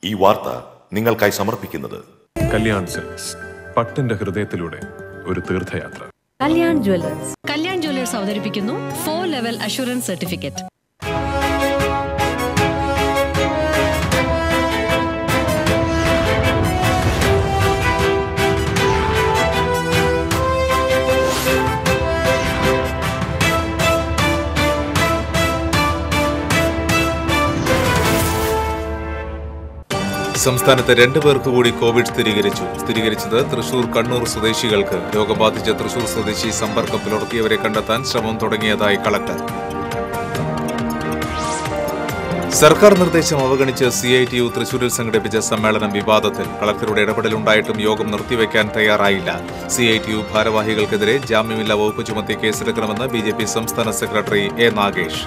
ഈ വാർത്ത നിങ്ങൾക്കായി സമർപ്പിക്കുന്നത് കല്യാൺ സിൽക്സ് പട്ടിന്റെ ഹൃദയത്തിലൂടെ ഒരു തീർത്ഥയാത്ര കല്യാൺ ജ്വല്ലേഴ്സ് കല്യാൺ ജ്വല്ലേഴ്സ് അവതരിപ്പിക്കുന്നു ഫോർ ലെവൽ അഷുറൻസ് സർട്ടിഫിക്കറ്റ് സംസ്ഥാനത്ത് രണ്ടു പേർക്ക് കൂടി കോവിഡ് സ്ഥിരീകരിച്ചു സ്ഥിരീകരിച്ചത് തൃശൂർ കണ്ണൂർ സ്വദേശികൾക്ക് രോഗം ബാധിച്ച തൃശൂർ സ്വദേശി സമ്പർക്കം പുലർത്തിയവരെ കണ്ടെത്താൻ ശ്രമം തുടങ്ങിയതായി കളക്ടർ സർക്കാർ നിർദ്ദേശം അവഗണിച്ച് സി ഐ ടി യു തൃശൂരിൽ സംഘടിപ്പിച്ച സമ്മേളനം വിവാദത്തിൽ കളക്ടറുടെ ഇടപെടലുണ്ടായിട്ടും യോഗം നിർത്തിവെക്കാൻ തയ്യാറായില്ല സി ഐ ടി യു ഭാരവാഹികൾക്കെതിരെ ജാമ്യമില്ലാ വകുപ്പ് ചുമത്തി കേസെടുക്കണമെന്ന് ബി ജെ പി സംസ്ഥാന സെക്രട്ടറി എ നാഗേഷ്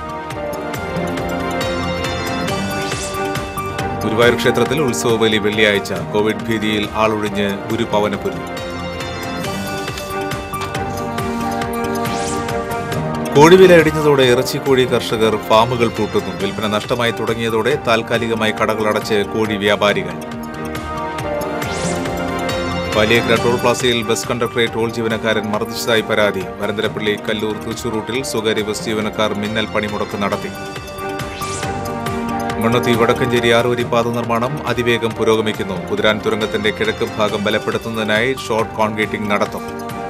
ഗുരുവായൂർ ക്ഷേത്രത്തിൽ ഉത്സവബലി വെള്ളിയാഴ്ച കോവിഡ് ഭീതിയിൽ ആളൊഴിഞ്ഞ് ഗുരുപവനപുരി കോഴിവില ഇടിഞ്ഞതോടെ ഇറച്ചിക്കോഴി കർഷകർ ഫാമുകൾ പൂട്ടുന്നു വിൽപ്പന നഷ്ടമായി തുടങ്ങിയതോടെ താൽക്കാലികമായി കടകൾ അടച്ച് കോഴി വ്യാപാരികൾ വലിയഗ്ര ടോൾ പ്ലാസയിൽ ബസ് കണ്ടക്ടറെ ടോൾ ജീവനക്കാരൻ മർദ്ദിച്ചതായി പരാതി വരന്തരപ്പള്ളി കല്ലൂർ തൃശൂർ റൂട്ടിൽ സ്വകാര്യ ബസ് ജീവനക്കാർ മിന്നൽ പണിമുടക്ക് നടത്തി മണ്ണുത്തി വടക്കഞ്ചേരി ആറുവരി പാത നിർമ്മാണം അതിവേഗം പുരോഗമിക്കുന്നു കുതിരാൻ തുരങ്കത്തിന്റെ കിഴക്ക് ഭാഗം ബലപ്പെടുത്തുന്നതിനായി ഷോർട്ട് കോൺക്രീറ്റിംഗ് നടത്തും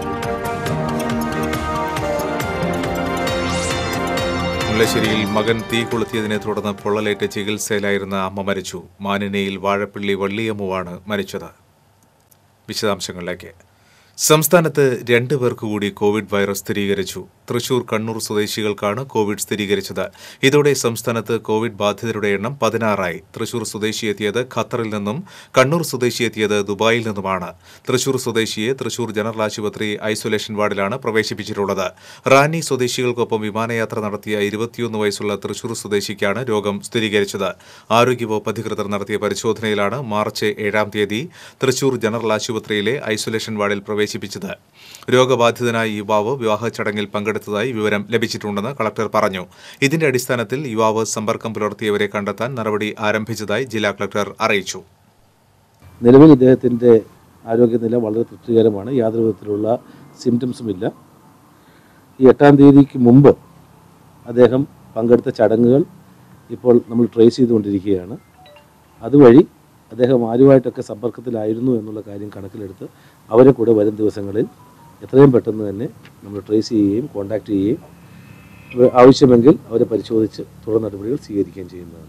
മുല്ലശ്ശേരിയിൽ മകൻ തീ കൊളുത്തിയതിനെ തുടർന്ന് പൊള്ളലേറ്റ് ചികിത്സയിലായിരുന്ന അമ്മ മരിച്ചു മാനിനയിൽ വാഴപ്പള്ളി വള്ളിയമ്മുവാണ് മരിച്ചത് വിശദാംശങ്ങളിലേക്ക് സംസ്ഥാനത്ത് രണ്ടു പേർക്ക് കൂടി കോവിഡ് വൈറസ് സ്ഥിരീകരിച്ചു തൃശൂർ കണ്ണൂർ സ്വദേശികൾക്കാണ് കോവിഡ് സ്ഥിരീകരിച്ചത് ഇതോടെ സംസ്ഥാനത്ത് കോവിഡ് ബാധിതരുടെ എണ്ണം പതിനാറായി തൃശൂർ സ്വദേശി എത്തിയത് ഖത്തറിൽ നിന്നും കണ്ണൂർ സ്വദേശി എത്തിയത് ദുബായിൽ നിന്നുമാണ് തൃശൂർ സ്വദേശിയെ തൃശൂർ ജനറൽ ആശുപത്രി ഐസൊലേഷൻ വാർഡിലാണ് പ്രവേശിപ്പിച്ചിട്ടുള്ളത് റാന്നി സ്വദേശികൾക്കൊപ്പം വിമാനയാത്ര നടത്തിയ ഇരുപത്തിയൊന്ന് വയസ്സുള്ള തൃശൂർ സ്വദേശിക്കാണ് രോഗം സ്ഥിരീകരിച്ചത് ആരോഗ്യവകുപ്പ് അധികൃതർ നടത്തിയ പരിശോധനയിലാണ് മാർച്ച് ഏഴാം തീയതി തൃശൂർ ജനറൽ ആശുപത്രിയിലെ ഐസൊലേഷൻ വാർഡിൽ പ്രവേശിപ്പിച്ചത് രോഗബാധിതനായ യുവാവ് വിവാഹ ചടങ്ങിൽ പങ്കെടുത്തതായി വിവരം ലഭിച്ചിട്ടുണ്ടെന്ന് കളക്ടർ പറഞ്ഞു ഇതിന്റെ അടിസ്ഥാനത്തിൽ യുവാവ് സമ്പർക്കം പുലർത്തിയവരെ കണ്ടെത്താൻ നടപടി ആരംഭിച്ചതായി ജില്ലാ കളക്ടർ അറിയിച്ചു നിലവിൽ ഇദ്ദേഹത്തിൻ്റെ ആരോഗ്യനില വളരെ തൃപ്തികരമാണ് യാതൊരു വിധത്തിലുള്ള സിംറ്റംസും ഇല്ല ഈ എട്ടാം തീയതിക്ക് മുമ്പ് അദ്ദേഹം പങ്കെടുത്ത ചടങ്ങുകൾ ഇപ്പോൾ നമ്മൾ ട്രേസ് ചെയ്തുകൊണ്ടിരിക്കുകയാണ് അതുവഴി അദ്ദേഹം ആരുമായിട്ടൊക്കെ സമ്പർക്കത്തിലായിരുന്നു എന്നുള്ള കാര്യം കണക്കിലെടുത്ത് അവരെ കൂടെ വരും ദിവസങ്ങളിൽ എത്രയും പെട്ടെന്ന് തന്നെ നമ്മൾ ട്രേസ് ചെയ്യുകയും കോൺടാക്റ്റ് ചെയ്യുകയും വ- ആവശ്യമെങ്കിൽ അവരെ പരിശോധിച്ച് തുടർ നടപടികൾ സ്വീകരിക്കുകയും ചെയ്യുന്നതാണ്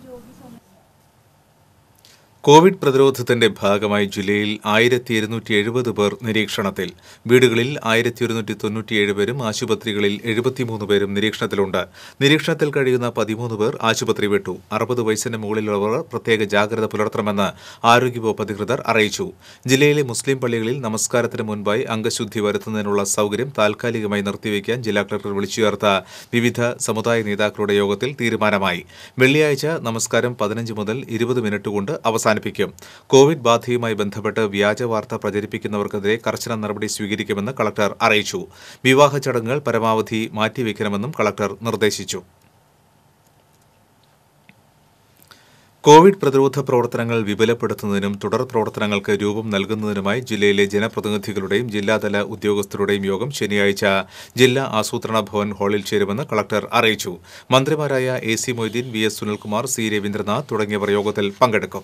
കോവിഡ് പ്രതിരോധത്തിന്റെ ഭാഗമായി ജില്ലയിൽ ആയിരത്തി ഇരുന്നൂറ്റി എഴുപത് പേർ നിരീക്ഷണത്തിൽ വീടുകളിൽ ആയിരത്തി ഒരുന്നൂറ്റി തൊണ്ണൂറ്റിയേഴ് പേരും ആശുപത്രികളിൽ എഴുപത്തിമൂന്ന് പേരും നിരീക്ഷണത്തിലുണ്ട് നിരീക്ഷണത്തിൽ കഴിയുന്ന പതിമൂന്ന് പേർ ആശുപത്രി വിട്ടു അറുപത് വയസ്സിന് മുകളിലുള്ളവർ പ്രത്യേക ജാഗ്രത പുലർത്തണമെന്ന് ആരോഗ്യവകുപ്പ് അധികൃതർ അറിയിച്ചു ജില്ലയിലെ മുസ്ലിം പള്ളികളിൽ നമസ്കാരത്തിന് മുൻപായി അംഗശുദ്ധി വരുത്തുന്നതിനുള്ള സൗകര്യം താൽക്കാലികമായി നിർത്തിവെക്കാൻ ജില്ലാ കളക്ടർ വിളിച്ചു ചേർത്ത വിവിധ സമുദായ നേതാക്കളുടെ യോഗത്തിൽ തീരുമാനമായി വെള്ളിയാഴ്ച നമസ്കാരം പതിനഞ്ച് മുതൽ ഇരുപത് മിനിറ്റ് കൊണ്ട് അവസാനിപ്പിക്കും കോവിഡ് ബാധയുമായി ബന്ധപ്പെട്ട് വ്യാജ വാർത്ത പ്രചരിപ്പിക്കുന്നവർക്കെതിരെ കർശന നടപടി സ്വീകരിക്കുമെന്ന് കളക്ടർ അറിയിച്ചു വിവാഹ ചടങ്ങുകൾ പരമാവധി മാറ്റിവെക്കണമെന്നും കളക്ടർ നിർദ്ദേശിച്ചു കോവിഡ് പ്രതിരോധ പ്രവർത്തനങ്ങൾ വിപുലപ്പെടുത്തുന്നതിനും തുടർ പ്രവർത്തനങ്ങൾക്ക് രൂപം നൽകുന്നതിനുമായി ജില്ലയിലെ ജനപ്രതിനിധികളുടെയും ജില്ലാതല ഉദ്യോഗസ്ഥരുടെയും യോഗം ശനിയാഴ്ച ജില്ലാ ആസൂത്രണ ഭവൻ ഹാളിൽ ചേരുമെന്ന് കളക്ടർ അറിയിച്ചു മന്ത്രിമാരായ A C Moideen V S Sunilkumar C Raveendranath തുടങ്ങിയവർ യോഗത്തിൽ പങ്കെടുക്കും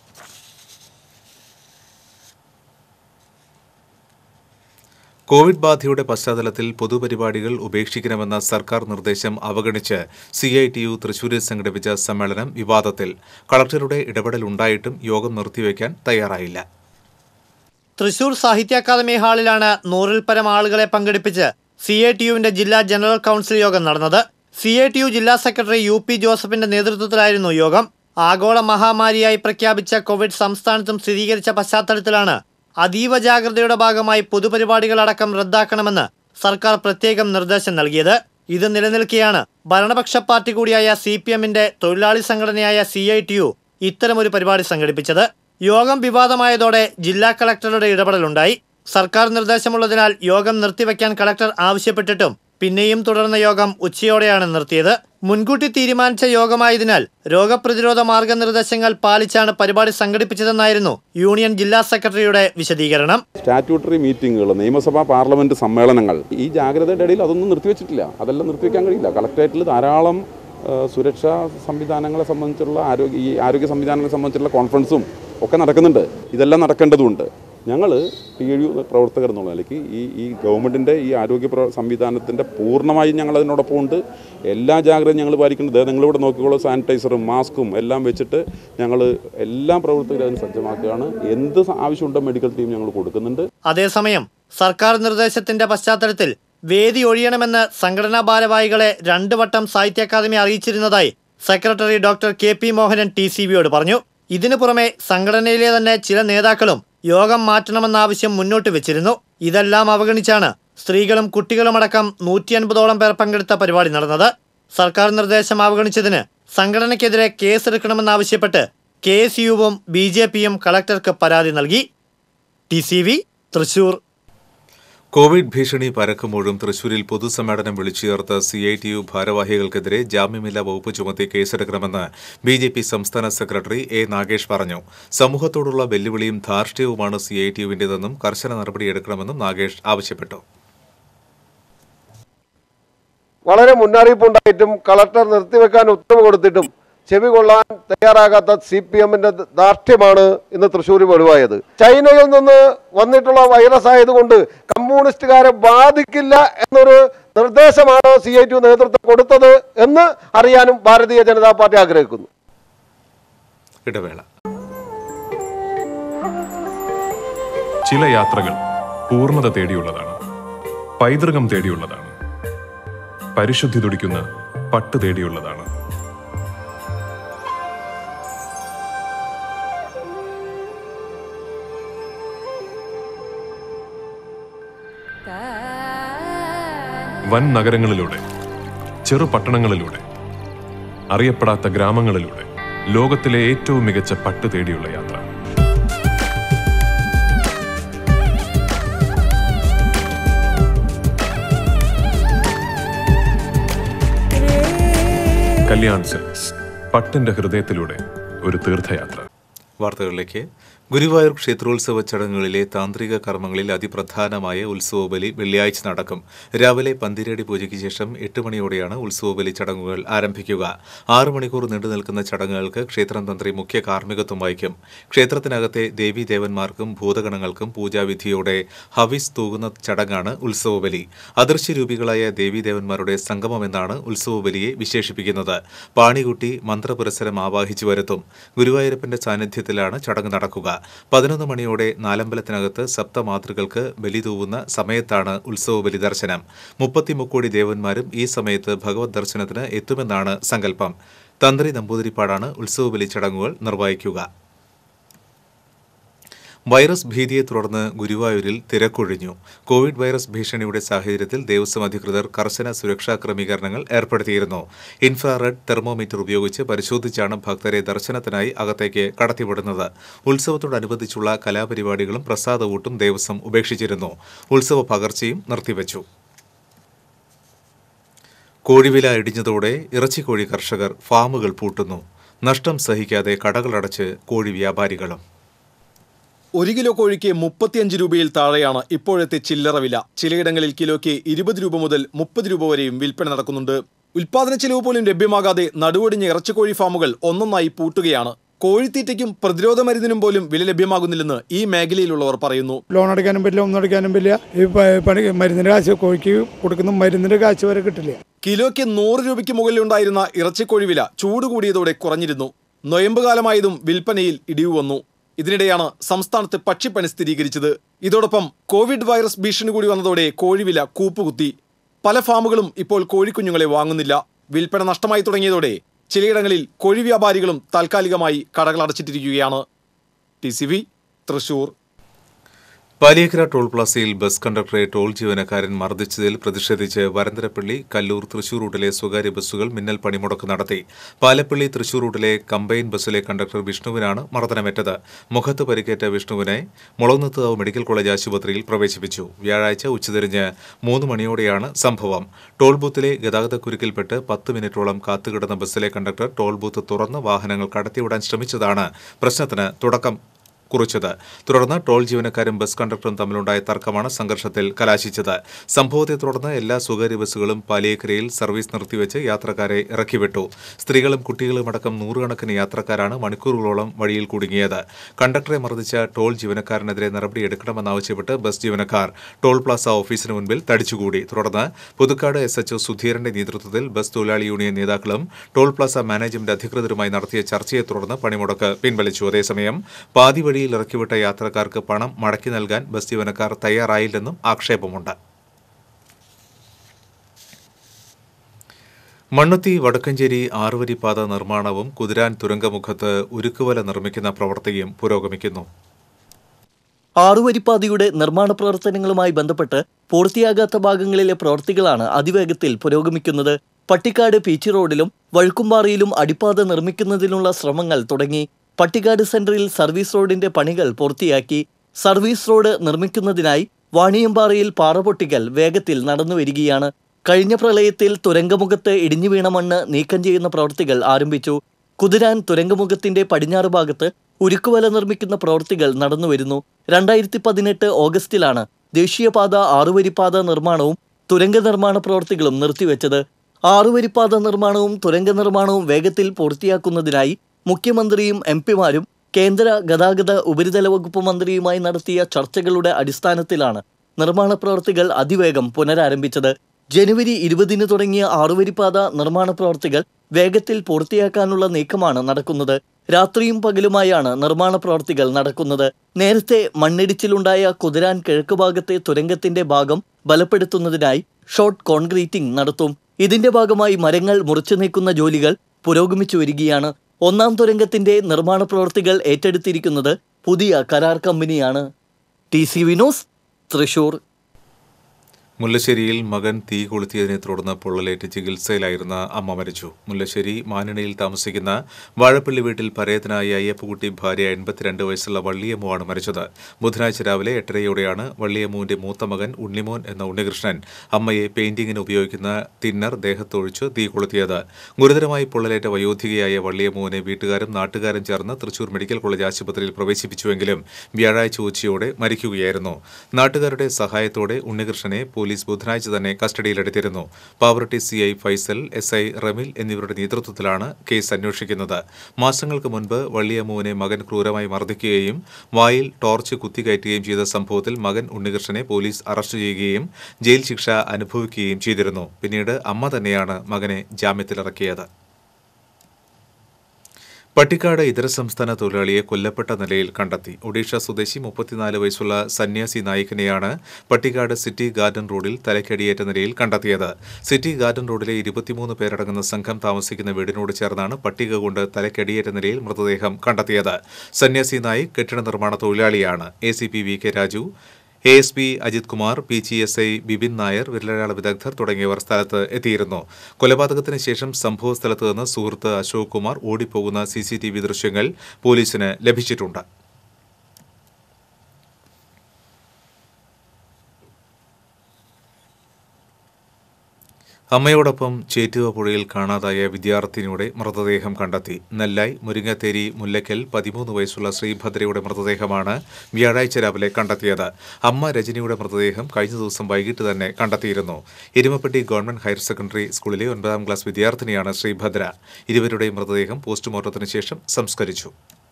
കോവിഡ് ബാധയുടെ പശ്ചാത്തലത്തിൽ പൊതുപരിപാടികൾ ഉപേക്ഷിക്കണമെന്ന സർക്കാർ നിർദ്ദേശം അവഗണിച്ച് സി ഐ ടി യു തൃശൂരിൽ സംഘടിപ്പിച്ച സമ്മേളനം വിവാദത്തിൽ കളക്ടറുടെ ഇടപെടലുണ്ടായിട്ടും യോഗം നിർത്തിവെക്കാൻ തയ്യാറായില്ല തൃശൂർ സാഹിത്യ അക്കാദമി ഹാളിലാണ് നൂറിൽ പരം ആളുകളെ പങ്കെടുപ്പിച്ച് സി എ ടി യുവിന്റെ ജില്ലാ ജനറൽ കൗൺസിൽ യോഗം നടന്നത് സി എ ടി യു ജില്ലാ സെക്രട്ടറി യു പി ജോസഫിന്റെ നേതൃത്വത്തിലായിരുന്നു യോഗം ആഗോള മഹാമാരിയായി പ്രഖ്യാപിച്ച കോവിഡ് സംസ്ഥാനത്തും സ്ഥിരീകരിച്ച പശ്ചാത്തലത്തിലാണ് അതീവ ജാഗ്രതയുടെ ഭാഗമായി പൊതുപരിപാടികളടക്കം റദ്ദാക്കണമെന്ന് സർക്കാർ പ്രത്യേകം നിർദ്ദേശം നൽകിയത് ഇത് നിലനിൽക്കെയാണ് ഭരണപക്ഷ പാർട്ടി കൂടിയായ സി പി എമ്മിന്റെ തൊഴിലാളി സംഘടനയായ സി ഐ ടി യു ഇത്തരമൊരു പരിപാടി സംഘടിപ്പിച്ചത് യോഗം വിവാദമായതോടെ ജില്ലാ കളക്ടറുടെ ഇടപെടലുണ്ടായി സർക്കാർ നിർദ്ദേശമുള്ളതിനാൽ യോഗം നിർത്തിവെക്കാൻ കളക്ടർ ആവശ്യപ്പെട്ടിട്ടും പിന്നെയും തുടർന്ന യോഗം ഉച്ചയോടെയാണ് നിർത്തിയത് മുൻകൂട്ടി തീരുമാനിച്ച യോഗമായതിനാൽ രോഗപ്രതിരോധ മാർഗനിർദ്ദേശങ്ങൾ പാലിച്ചാണ് പരിപാടി സംഘടിപ്പിച്ചതെന്നായിരുന്നു യൂണിയൻ ജില്ലാ സെക്രട്ടറിയുടെ വിശദീകരണം സ്റ്റാറ്റ്യൂട്ടറി മീറ്റിങ്ങുകൾ നിയമസഭാ പാർലമെന്റ് സമ്മേളനങ്ങൾ ഈ ജാഗ്രതയുടെ ഇടയിൽ അതൊന്നും നിർത്തിവെച്ചിട്ടില്ല അതെല്ലാം നിർത്തിവെക്കാൻ കഴിയില്ല കളക്ടറേറ്റിൽ ധാരാളം ആ, സുരക്ഷാ സംവിധാനങ്ങളെ സംബന്ധിച്ചുള്ള ആരോഗ്യ ഈ ആരോഗ്യ സംവിധാനങ്ങളെ സംബന്ധിച്ചുള്ള കോൺഫറൻസും ഒക്കെ നടക്കുന്നുണ്ട് ഇതെല്ലാം നടക്കേണ്ടതുണ്ട് ഞങ്ങൾ ടി യു പ്രവർത്തകർ എന്നുള്ള നിലയ്ക്ക് ഈ ഈ ഗവൺമെൻറ്റിൻ്റെ ഈ ആരോഗ്യ പ്ര സംവിധാനത്തിൻ്റെ പൂർണ്ണമായും ഞങ്ങൾ അതിനോടൊപ്പം ഉണ്ട് എല്ലാ ജാഗ്രതയും ഞങ്ങൾ പാലിക്കുന്നുണ്ട് ദേ നിങ്ങളിവിടെ നോക്കിക്കോളൂ സാനിറ്റൈസറും മാസ്കും എല്ലാം വെച്ചിട്ട് ഞങ്ങൾ എല്ലാ പ്രവർത്തകരും അതിന് സജ്ജമാക്കുകയാണ് എന്ത് ആവശ്യമുണ്ടോ മെഡിക്കൽ ടീം ഞങ്ങൾ കൊടുക്കുന്നുണ്ട് അതേസമയം സർക്കാർ നിർദ്ദേശത്തിന്റെ പശ്ചാത്തലത്തിൽ വേദി ഒഴിയണമെന്ന് സംഘടനാ ഭാരവാഹികളെ രണ്ടു വട്ടം സാഹിത്യ അക്കാദമി അറിയിച്ചിരുന്നതായി secretary doctor K P Mohanan T C ബിയോട് പറഞ്ഞു ഇതിനു പുറമെ സംഘടനയിലെ തന്നെ ചില നേതാക്കളും യോഗം മാറ്റണമെന്ന ആവശ്യം മുന്നോട്ട് വെച്ചിരുന്നു ഇതെല്ലാം അവഗണിച്ചാണ് സ്ത്രീകളും കുട്ടികളുമടക്കം നൂറ്റി അൻപതോളം പേർ പങ്കെടുത്ത പരിപാടി നടന്നത് സർക്കാർ നിർദ്ദേശം അവഗണിച്ചതിന് സംഘടനയ്ക്കെതിരെ കേസെടുക്കണമെന്നാവശ്യപ്പെട്ട് കെ എസ് യുവും ബി ജെ പിയും കളക്ടർക്ക് പരാതി നൽകി T C V Thrissur Covid ഭീഷണി പരക്കുമ്പോഴും തൃശൂരിൽ പൊതുസമ്മേളനം വിളിച്ചു ചേർത്ത സി ഐ ടി യു ഭാരവാഹികൾക്കെതിരെ ജാമ്യമില്ലാ വകുപ്പ് ചുമത്തി കേസെടുക്കണമെന്ന് ബി ജെ പി സംസ്ഥാന സെക്രട്ടറി എ നാഗേഷ് പറഞ്ഞു സമൂഹത്തോടുള്ള വെല്ലുവിളിയും ധാർഷ്ട്യവുമാണ് സി ഐ ടി യുവിന്റേതെന്നും കർശന നടപടിയെടുക്കണമെന്നും നാഗേഷ് ആവശ്യപ്പെട്ടു വളരെ മുന്നറിയിപ്പുണ്ടായിട്ടും കളക്ടർ നിർത്തിവെക്കാൻ ഉത്തരവ് കൊടുത്തിട്ടും ചെവി കൊള്ളാൻ തയ്യാറാകാത്ത സി പി എമ്മിന്റെ ധാർഷ്ട്യമാണ് ഇന്ന് തൃശ്ശൂരിൽ വെളിവായത് ചൈനയിൽ നിന്ന് വന്നിട്ടുള്ള വൈറസ് ആയതുകൊണ്ട് കമ്മ്യൂണിസ്റ്റുകാരെ ബാധിക്കില്ല എന്നൊരു നിർദ്ദേശമാണ് സി ഐ ടി നേതൃത്വം കൊടുത്തത് എന്ന് അറിയാനും ഭാരതീയ ജനതാ പാർട്ടി ആഗ്രഹിക്കുന്നു ഇടവേള ചില യാത്രകൾ പൂർണ്ണത തേടിയുള്ളതാണ് പൈതൃകം തേടിയുള്ളതാണ് പരിശുദ്ധി തുടിക്കുന്ന പട്ട് തേടിയുള്ളതാണ് വൻ നഗരങ്ങളിലൂടെ ചെറു പട്ടണങ്ങളിലൂടെ അറിയപ്പെടാത്ത ഗ്രാമങ്ങളിലൂടെ ലോകത്തിലെ ഏറ്റവും മികച്ച പട്ട് തേടിയുള്ള യാത്ര കല്യാൺ സിൽക്സ് പട്ടിന്റെ ഹൃദയത്തിലൂടെ ഒരു തീർത്ഥയാത്ര വാർത്തകളിലേക്ക് ഗുരുവായൂർ ക്ഷേത്രോത്സവ ചടങ്ങുകളിലെ താന്ത്രിക കർമ്മങ്ങളിൽ അതിപ്രധാനമായ ഉത്സവബലി വെള്ളിയാഴ്ച നടക്കും രാവിലെ പന്തിരടി പൂജയ്ക്ക് ശേഷം എട്ട് മണിയോടെയാണ് ഉത്സവബലി ചടങ്ങുകൾ ആരംഭിക്കുക ആറു മണിക്കൂർ നീണ്ടു നിൽക്കുന്ന ചടങ്ങുകൾക്ക് ക്ഷേത്രം തന്ത്രി മുഖ്യ കാർമ്മികത്വം വഹിക്കും ക്ഷേത്രത്തിനകത്തെ ദേവീദേവന്മാർക്കും ഭൂതഗണങ്ങൾക്കും പൂജാവിധിയോടെ ഹവിസ് തൂകുന്ന ചടങ്ങാണ് ഉത്സവബലി അദൃശ്യരൂപികളായ ദേവീദേവന്മാരുടെ സംഗമമെന്നാണ് ഉത്സവബലിയെ വിശേഷിപ്പിക്കുന്നത് പാണികുട്ടി മന്ത്രപുരസരം ആവാഹിച്ചു വരുത്തും ഗുരുവായൂരപ്പന്റെ സാന്നിധ്യത്തിലാണ് ചടങ്ങ് നടക്കുക പതിനൊന്ന് മണിയോടെ നാലമ്പലത്തിനകത്ത് സപ്തമാതൃകൾക്ക് ബലി തൂവുന്ന സമയത്താണ് ഉത്സവ ബലി ദർശനം മുപ്പത്തിമുക്കോടി ദേവന്മാരും ഈ സമയത്ത് ഭഗവത് ദർശനത്തിന് എത്തുമെന്നാണ് സങ്കല്പം തന്ത്രി നമ്പൂതിരിപ്പാടാണ് ഉത്സവ ബലി ചടങ്ങുകൾ നിർവഹിക്കുക വൈറസ് ഭീതിയെ തുടർന്ന് ഗുരുവായൂരിൽ തിരക്കൊഴിഞ്ഞു കോവിഡ് വൈറസ് ഭീഷണിയുടെ സാഹചര്യത്തിൽ ദേവസ്വം അധികൃതർ കർശന സുരക്ഷാ ക്രമീകരണങ്ങൾ ഏർപ്പെടുത്തിയിരുന്നു ഇൻഫ്രാറെഡ് തെർമോമീറ്റർ ഉപയോഗിച്ച് പരിശോധിച്ചാണ് ഭക്തരെ ദർശനത്തിനായി അകത്തേക്ക് കടത്തിവിടുന്നത് ഉത്സവത്തോടനുബന്ധിച്ചുള്ള കലാപരിപാടികളും പ്രസാദവൂട്ടും ദേവസ്വം ഉപേക്ഷിച്ചിരുന്നു ഉത്സവ പകർച്ചയും നിർത്തിവച്ചു കോഴിവില ഇടിഞ്ഞതോടെ ഇറച്ചിക്കോഴി കർഷകർ ഫാമുകൾ പൂട്ടുന്നു നഷ്ടം സഹിക്കാതെ കടകളടച്ച് കോഴി വ്യാപാരികളും ഒരു കിലോ കോഴിക്ക് മുപ്പത്തിയഞ്ച് രൂപയിൽ താഴെയാണ് ഇപ്പോഴത്തെ ചില്ലറ വില ചിലയിടങ്ങളിൽ കിലോയ്ക്ക് ഇരുപത് രൂപ മുതൽ മുപ്പത് രൂപ വരെയും വിൽപ്പന നടക്കുന്നുണ്ട് ഉൽപാദന ചെലവ് പോലും ലഭ്യമാകാതെ നടുവൊടിഞ്ഞ ഇറച്ചിക്കോഴി ഫാമുകൾ ഒന്നൊന്നായി പൂട്ടുകയാണ് കോഴിത്തീറ്റയ്ക്കും പ്രതിരോധ മരുന്നിനും പോലും വില ലഭ്യമാകുന്നില്ലെന്ന് ഈ മേഖലയിലുള്ളവർ പറയുന്നു ലോൺ അടയ്ക്കാനും പറ്റില്ല ഒന്നും അടയ്ക്കാനും പറ്റില്ല ഈ പ- പണി മരുന്നിന്റെ കാശ് കോഴിക്ക് കൊടുക്കുന്ന മരുന്നിന്റെ കാശ് വരെ കിട്ടില്ല കിലോയ്ക്ക് നൂറ് രൂപയ്ക്ക് മുകളിലുണ്ടായിരുന്ന ഇറച്ചിക്കോഴി വില ചൂട് കൂടിയതോടെ കുറഞ്ഞിരുന്നു നൊയമ്പ് കാലമായതും വിൽപ്പനയിൽ ഇടിവ് വന്നു ഇതിനിടെയാണ് സംസ്ഥാനത്ത് പക്ഷിപ്പനി സ്ഥിരീകരിച്ചത് ഇതോടൊപ്പം കോവിഡ് വൈറസ് ഭീഷണി കൂടി വന്നതോടെ കോഴിവില കൂപ്പുകുത്തി പല ഫാമുകളും ഇപ്പോൾ കോഴിക്കുഞ്ഞുങ്ങളെ വാങ്ങുന്നില്ല വിൽപ്പന നഷ്ടമായി തുടങ്ങിയതോടെ ചിലയിടങ്ങളിൽ കോഴി വ്യാപാരികളും താൽക്കാലികമായി കടകൾ അടച്ചിട്ടിരിക്കുകയാണ് T C V Thrissur Paliyakkara toll പ്ലാസയിൽ ബസ് കണ്ടക്ടറെ ടോൾ ജീവനക്കാരൻ മർദ്ദിച്ചതിൽ പ്രതിഷേധിച്ച് വരന്തരപ്പള്ളി കല്ലൂർ തൃശൂർ റൂട്ടിലെ സ്വകാര്യ ബസ്സുകൾ മിന്നൽ പണിമുടക്ക് നടത്തി പാലപ്പള്ളി തൃശൂർ റൂട്ടിലെ കമ്പൈൻ ബസ്സിലെ കണ്ടക്ടർ വിഷ്ണുവിനാണ് മർദ്ദനമേറ്റത് മുഖത്ത് പരിക്കേറ്റ വിഷ്ണുവിനെ മുളകുന്നത്താവ് മെഡിക്കൽ കോളേജ് ആശുപത്രിയിൽ പ്രവേശിപ്പിച്ചു വ്യാഴാഴ്ച ഉച്ചതിരിഞ്ഞ് മൂന്ന് മണിയോടെയാണ് സംഭവം ടോൾ ബൂത്തിലെ ഗതാഗതക്കുരുക്കിൽപ്പെട്ട് പത്ത് മിനിറ്റോളം കാത്തുകിടന്ന ബസ്സിലെ കണ്ടക്ടർ ടോൾ ബൂത്ത് തുറന്ന് വാഹനങ്ങൾ കടത്തിവിടാൻ ശ്രമിച്ചതാണ് പ്രശ്നത്തിന് തുടക്കം കുറിച്ചത് തുടർന്ന് ടോൾ ജീവനക്കാരും ബസ് കണ്ടക്ടറും തമ്മിലുണ്ടായ തർക്കമാണ് സംഘർഷത്തിൽ കലാശിച്ചത് സംഭവത്തെ തുടർന്ന് എല്ലാ സ്വകാര്യ ബസ്സുകളും പാലിയേക്കരയിൽ സർവീസ് നിർത്തിവെച്ച് യാത്രക്കാരെ ഇറക്കിവിട്ടു സ്ത്രീകളും കുട്ടികളും അടക്കം നൂറുകണക്കിന് യാത്രക്കാരാണ് മണിക്കൂറുകളോളം വഴിയിൽ കുടുങ്ങിയത് കണ്ടക്ടറെ മർദ്ദിച്ച ടോൾ ജീവനക്കാരനെതിരെ നടപടിയെടുക്കണമെന്നാവശ്യപ്പെട്ട് ബസ് ജീവനക്കാർ ടോൾ പ്ലാസ ഓഫീസിന് മുൻപിൽ തടിച്ചുകൂടി തുടർന്ന് പുതുക്കാട് എസ് എച്ച്ഒ സുധീരന്റെ നേതൃത്വത്തിൽ ബസ് തൊഴിലാളി യൂണിയൻ നേതാക്കളും ടോൾ പ്ലാസ മാനേജ്മെന്റ് അധികൃതരുമായി നടത്തിയ ചർച്ചയെ തുടർന്ന് പണിമുടക്ക് പിൻവലിച്ചു അതേസമയം പാതി വഴിയിൽ ഇറക്കിവിട്ട യാത്രക്കാർക്ക് പണം മടക്കി നൽകാൻ ബസ് ജീവനക്കാർ തയ്യാറായില്ലെന്നും ആക്ഷേപമുണ്ട് മണ്ണുത്തി വടക്കഞ്ചേരി ആറുവരിപ്പാത നിർമ്മാണവും കുതിരാൻ തുരങ്കമുഖത്ത് ഉരുക്കുവല നിർമ്മിക്കുന്ന പ്രവൃത്തിയും പുരോഗമിക്കുന്നു ആറുവരിപ്പാതയുടെ നിർമ്മാണ പ്രവർത്തനങ്ങളുമായി ബന്ധപ്പെട്ട് പൂർത്തിയാകാത്ത ഭാഗങ്ങളിലെ പ്രവൃത്തികളാണ് അതിവേഗത്തിൽ പുരോഗമിക്കുന്നത് പട്ടിക്കാട് പീച്ചി റോഡിലും വഴുക്കുംപാറയിലും അടിപ്പാത നിർമ്മിക്കുന്നതിനുള്ള ശ്രമങ്ങൾ തുടങ്ങി പട്ടിക്കാട് സെന്ററിൽ സർവീസ് റോഡിന്റെ പണികൾ പൂർത്തിയാക്കി സർവീസ് റോഡ് നിർമ്മിക്കുന്നതിനായി വാണിയമ്പാറയിൽ പാറ പൊട്ടിക്കൽ വേഗത്തിൽ നടന്നുവരികയാണ് കഴിഞ്ഞ പ്രളയത്തിൽ തുരങ്കമുഖത്ത് ഇടിഞ്ഞു വീണ മണ്ണ് നീക്കം ചെയ്യുന്ന പ്രവൃത്തികൾ ആരംഭിച്ചു കുതിരാൻ തുരങ്കമുഖത്തിന്റെ പടിഞ്ഞാറ് ഭാഗത്ത് ഉരുക്കുവല നിർമ്മിക്കുന്ന പ്രവൃത്തികൾ നടന്നുവരുന്നു രണ്ടായിരത്തി പതിനെട്ട് ഓഗസ്റ്റിലാണ് ദേശീയപാത ആറുവരിപ്പാത നിർമ്മാണവും തുരങ്ക നിർമ്മാണ പ്രവൃത്തികളും നിർത്തിവെച്ചത് ആറുവരിപ്പാത നിർമ്മാണവും തുരങ്ക നിർമ്മാണവും വേഗത്തിൽ പൂർത്തിയാക്കുന്നതിനായി മുഖ്യമന്ത്രിയും എം പിമാരും കേന്ദ്ര ഗതാഗത ഉപരിതല വകുപ്പ് മന്ത്രിയുമായി നടത്തിയ ചർച്ചകളുടെ അടിസ്ഥാനത്തിലാണ് നിർമ്മാണ പ്രവൃത്തികൾ അതിവേഗം പുനരാരംഭിച്ചത് ജനുവരി ഇരുപതിന് തുടങ്ങിയ ആറുവരിപ്പാത നിർമ്മാണ പ്രവൃത്തികൾ വേഗത്തിൽ പൂർത്തിയാക്കാനുള്ള നീക്കമാണ് നടക്കുന്നത് രാത്രിയും പകലുമായാണ് നിർമ്മാണ പ്രവൃത്തികൾ നടക്കുന്നത് നേരത്തെ മണ്ണിടിച്ചിലുണ്ടായ കുതിരാൻ കിഴക്ക് ഭാഗത്തെ തുരങ്കത്തിന്റെ ഭാഗം ബലപ്പെടുത്തുന്നതിനായി ഷോർട്ട് കോൺക്രീറ്റിംഗ് നടത്തും ഇതിന്റെ ഭാഗമായി മരങ്ങൾ മുറിച്ചു നീക്കുന്ന ജോലികൾ പുരോഗമിച്ചു വരികയാണ് ഒന്നാം തുരങ്കത്തിന്റെ നിർമ്മാണ പ്രവൃത്തികൾ ഏറ്റെടുത്തിരിക്കുന്നത് പുതിയ കരാർ കമ്പനിയാണ് ടി സി വിനോസ് തൃശൂർ മുല്ലശ്ശേരിയിൽ മകൻ തീ കൊളുത്തിയതിനെ തുടർന്ന് പൊള്ളലേറ്റ് ചികിത്സയിലായിരുന്ന അമ്മ മരിച്ചു മുല്ലശ്ശേരി മാനിനയിൽ താമസിക്കുന്ന വാഴപ്പള്ളി വീട്ടിൽ പരേതനായ അയ്യപ്പക്കുട്ടി ഭാര്യ എൺപത്തിരണ്ട് വയസ്സുള്ള വള്ളിയമ്മുവാണ് മരിച്ചത് ബുധനാഴ്ച രാവിലെ എട്ടരയോടെയാണ് വള്ളിയമ്മുവിന്റെ മൂത്ത മകൻ ഉണ്ണിമോൻ എന്ന ഉണ്ണികൃഷ്ണൻ അമ്മയെ പെയിന്റിങ്ങിന് ഉപയോഗിക്കുന്ന തിന്നർ ദേഹത്തൊഴിച്ച് തീ കൊളുത്തിയത് ഗുരുതരമായി പൊള്ളലേറ്റ വയോധികയായ വള്ളിയമ്മുവിനെ വീട്ടുകാരും നാട്ടുകാരും ചേർന്ന് തൃശൂർ മെഡിക്കൽ കോളേജ് ആശുപത്രിയിൽ പ്രവേശിപ്പിച്ചുവെങ്കിലും വ്യാഴാഴ്ച ഉച്ചയോടെ മരിക്കുകയായിരുന്നു നാട്ടുകാരുടെ സഹായത്തോടെ ഉണ്ണികൃഷ്ണനെ പോലീസ് ബുധനാഴ്ച തന്നെ കസ്റ്റഡിയിലെടുത്തിരുന്നു Pavaratty C I Faisal S I Ramil എന്നിവരുടെ നേതൃത്വത്തിലാണ് കേസ് അന്വേഷിക്കുന്നത് മാസങ്ങൾക്ക് മുൻപ് വള്ളിയമ്മുവിനെ മകൻ ക്രൂരമായി മർദ്ദിക്കുകയും വായിൽ ടോർച്ച് കുത്തിക്കയറ്റുകയും ചെയ്ത സംഭവത്തിൽ മകൻ ഉണ്ണികൃഷ്ണനെ പോലീസ് അറസ്റ്റ് ചെയ്യുകയും ജയിൽ ശിക്ഷ അനുഭവിക്കുകയും ചെയ്തിരുന്നു പിന്നീട് അമ്മ തന്നെയാണ് മകനെ ജാമ്യത്തിലിറക്കിയത് പട്ടിക്കാട് ഇതര സംസ്ഥാന തൊഴിലാളിയെ കൊല്ലപ്പെട്ട നിലയിൽ കണ്ടെത്തി ഒഡീഷ സ്വദേശി മുപ്പത്തിനാല് വയസ്സുള്ള സന്യാസി നായിക്കിനെയാണ് പട്ടിക്കാട് സിറ്റി ഗാർഡൻ റോഡിൽ തലക്കടിയേറ്റ നിലയിൽ കണ്ടെത്തിയത് സിറ്റി ഗാർഡൻ റോഡിലെ ഇരുപത്തിമൂന്ന് പേരടങ്ങുന്ന സംഘം താമസിക്കുന്ന വീടിനോട് ചേർന്നാണ് പട്ടിക കൊണ്ട് തലക്കടിയേറ്റ നിലയിൽ മൃതദേഹം കണ്ടെത്തിയത് സന്യാസി നായിക് കെട്ടിട നിർമ്മാണ തൊഴിലാളിയാണ് A C P V K Raju A S P Ajith Kumar P G S I Bipin Nair വിരലടയാള വിദഗ്ധർ തുടങ്ങിയവർ സ്ഥലത്ത് എത്തിയിരുന്നു കൊലപാതകത്തിന് ശേഷം സംഭവ സ്ഥലത്ത് നിന്ന് സുഹൃത്ത് അശോക് കുമാർ ഓടിപ്പോകുന്ന സി സി ടി വി ദൃശ്യങ്ങൾ പോലീസിന് ലഭിച്ചിട്ടുണ്ട് അമ്മയോടൊപ്പം ചേറ്റുവ പുഴയിൽ കാണാതായ വിദ്യാർത്ഥിനിയുടെ മൃതദേഹം കണ്ടെത്തി നെല്ലായി മുരിങ്ങത്തേരി മുല്ലയ്ക്കൽ പതിമൂന്ന് വയസ്സുള്ള ശ്രീഭദ്രയുടെ മൃതദേഹമാണ് വ്യാഴാഴ്ച രാവിലെ കണ്ടെത്തിയത് അമ്മ രജനിയുടെ മൃതദേഹം കഴിഞ്ഞ ദിവസം വൈകിട്ട് തന്നെ കണ്ടെത്തിയിരുന്നു എരുമപ്പെട്ടി ഗവൺമെന്റ് ഹയർ സെക്കൻഡറി സ്കൂളിലെ ഒൻപതാം ക്ലാസ് വിദ്യാർത്ഥിനിയാണ് ശ്രീഭദ്ര ഇരുവരുടെയും മൃതദേഹം പോസ്റ്റ്മോർട്ടത്തിന് ശേഷം സംസ്കരിച്ചു